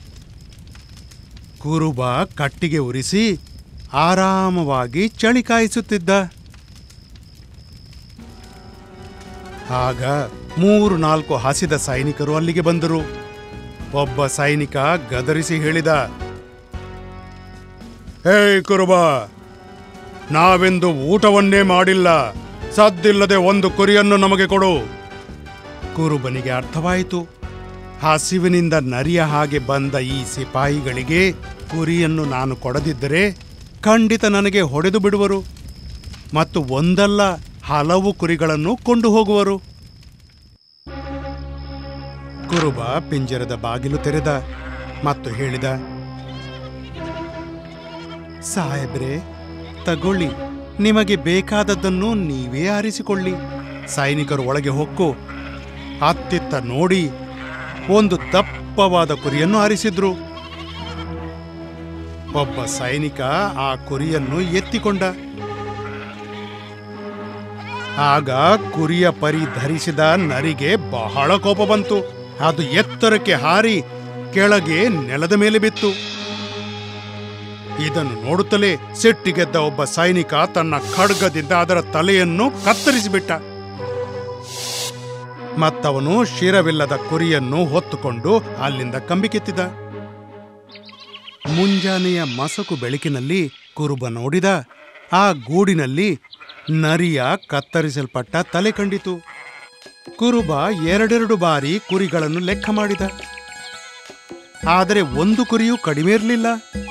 ಕುರುಬ ಕಟ್ಟಿಗೆ ಉರಿಸಿ ಆರಾಮವಾಗಿ ಚಳಿ ಕಾಯಿಸುತ್ತಿದ್ದ ಆಗ ಮೂರು ನಾಲ್ಕು ಹಸಿದ ಸೈನಿಕರು ಅಲ್ಲಿಗೆ ಬಂದರು ಒಬ್ಬ ಸೈನಿಕ ಗದರಿಸಿ ಹೇಳಿದ ಹೇ ಕುರುಬ ನಾವೆಂದು ಊಟವನ್ನೇ ಮಾಡಿಲ್ಲ ಸದ್ದಿಲ್ಲದೆ ಒಂದು ಕುರಿಯನ್ನು ನಮಗೆ ಕೊಡು ಕುರುಬನಿಗೆ ಅರ್ಥವಾಯಿತು ಹಸಿವಿನಿಂದ ನರಿಯ ಹಾಗೆ ಬಂದ ಈ ಸಿಪಾಯಿಗಳಿಗೆ ಕುರಿಯನ್ನು ನಾನು ಕೊಡದಿದ್ದರೆ ಖಂಡಿತ ನನಗೆ ಹೊಡೆದು ಬಿಡುವರು ಮತ್ತು ಒಂದಲ್ಲ ಹಲವು ಕುರಿಗಳನ್ನು ಕೊಂಡು ಹೋಗುವರು ಕುರುಬ ಪಿಂಜರದ ಬಾಗಿಲು ತೆರೆದ ಮತ್ತು ಹೇಳಿದ ಸಾಹೇಬ್ರೆ ತಗೊಳ್ಳಿ ನಿಮಗೆ ಬೇಕಾದದ್ದನ್ನು ನೀವೇ ಆರಿಸಿಕೊಳ್ಳಿ ಸೈನಿಕರು ಒಳಗೆ ಹೊಕ್ಕು ಅತ್ತಿತ್ತ ನೋಡಿ ಒಂದು ದಪ್ಪವಾದ ಕುರಿಯನ್ನು ಆರಿಸಿದ್ರು ಒಬ್ಬ ಸೈನಿಕ ಆ ಕುರಿಯನ್ನು ಎತ್ತಿಕೊಂಡ ಆಗ ಕುರಿಯ ಪರಿ ಧರಿಸಿದ ನರಿಗೆ ಬಹಳ ಕೋಪ ಬಂತು ಅದು ಎತ್ತರಕ್ಕೆ ಹಾರಿ ಕೆಳಗೆ ನೆಲದ ಮೇಲೆ ಬಿತ್ತು ಇದನ್ನು ನೋಡುತ್ತಲೇ ಸಿಟ್ಟಿಗೆದ್ದ ಒಬ್ಬ ಸೈನಿಕ ತನ್ನ ಖಡ್ಗದಿಂದ ಅದರ ತಲೆಯನ್ನು ಕತ್ತರಿಸಿಬಿಟ್ಟ ಮತ್ತವನು ಶಿರವಿಲ್ಲದ ಕುರಿಯನ್ನು ಹೊತ್ತುಕೊಂಡು ಅಲ್ಲಿಂದ ಕಂಬಿಕೆತ್ತಿದ ಮುಂಜಾನೆಯ ಮಸಕು ಬೆಳಕಿನಲ್ಲಿ ಕುರುಬ ನೋಡಿದ ಆ ಗೂಡಿನಲ್ಲಿ ನರಿಯ ಕತ್ತರಿಸಲ್ಪಟ್ಟ ತಲೆ ಕಂಡಿತು ಕುರುಬ ಎರಡೆರಡು ಬಾರಿ ಕುರಿಗಳನ್ನು ಲೆಕ್ಕ ಮಾಡಿದ ಆದರೆ ಒಂದು ಕುರಿಯೂ ಕಡಿಮೆ ಇರಲಿಲ್ಲ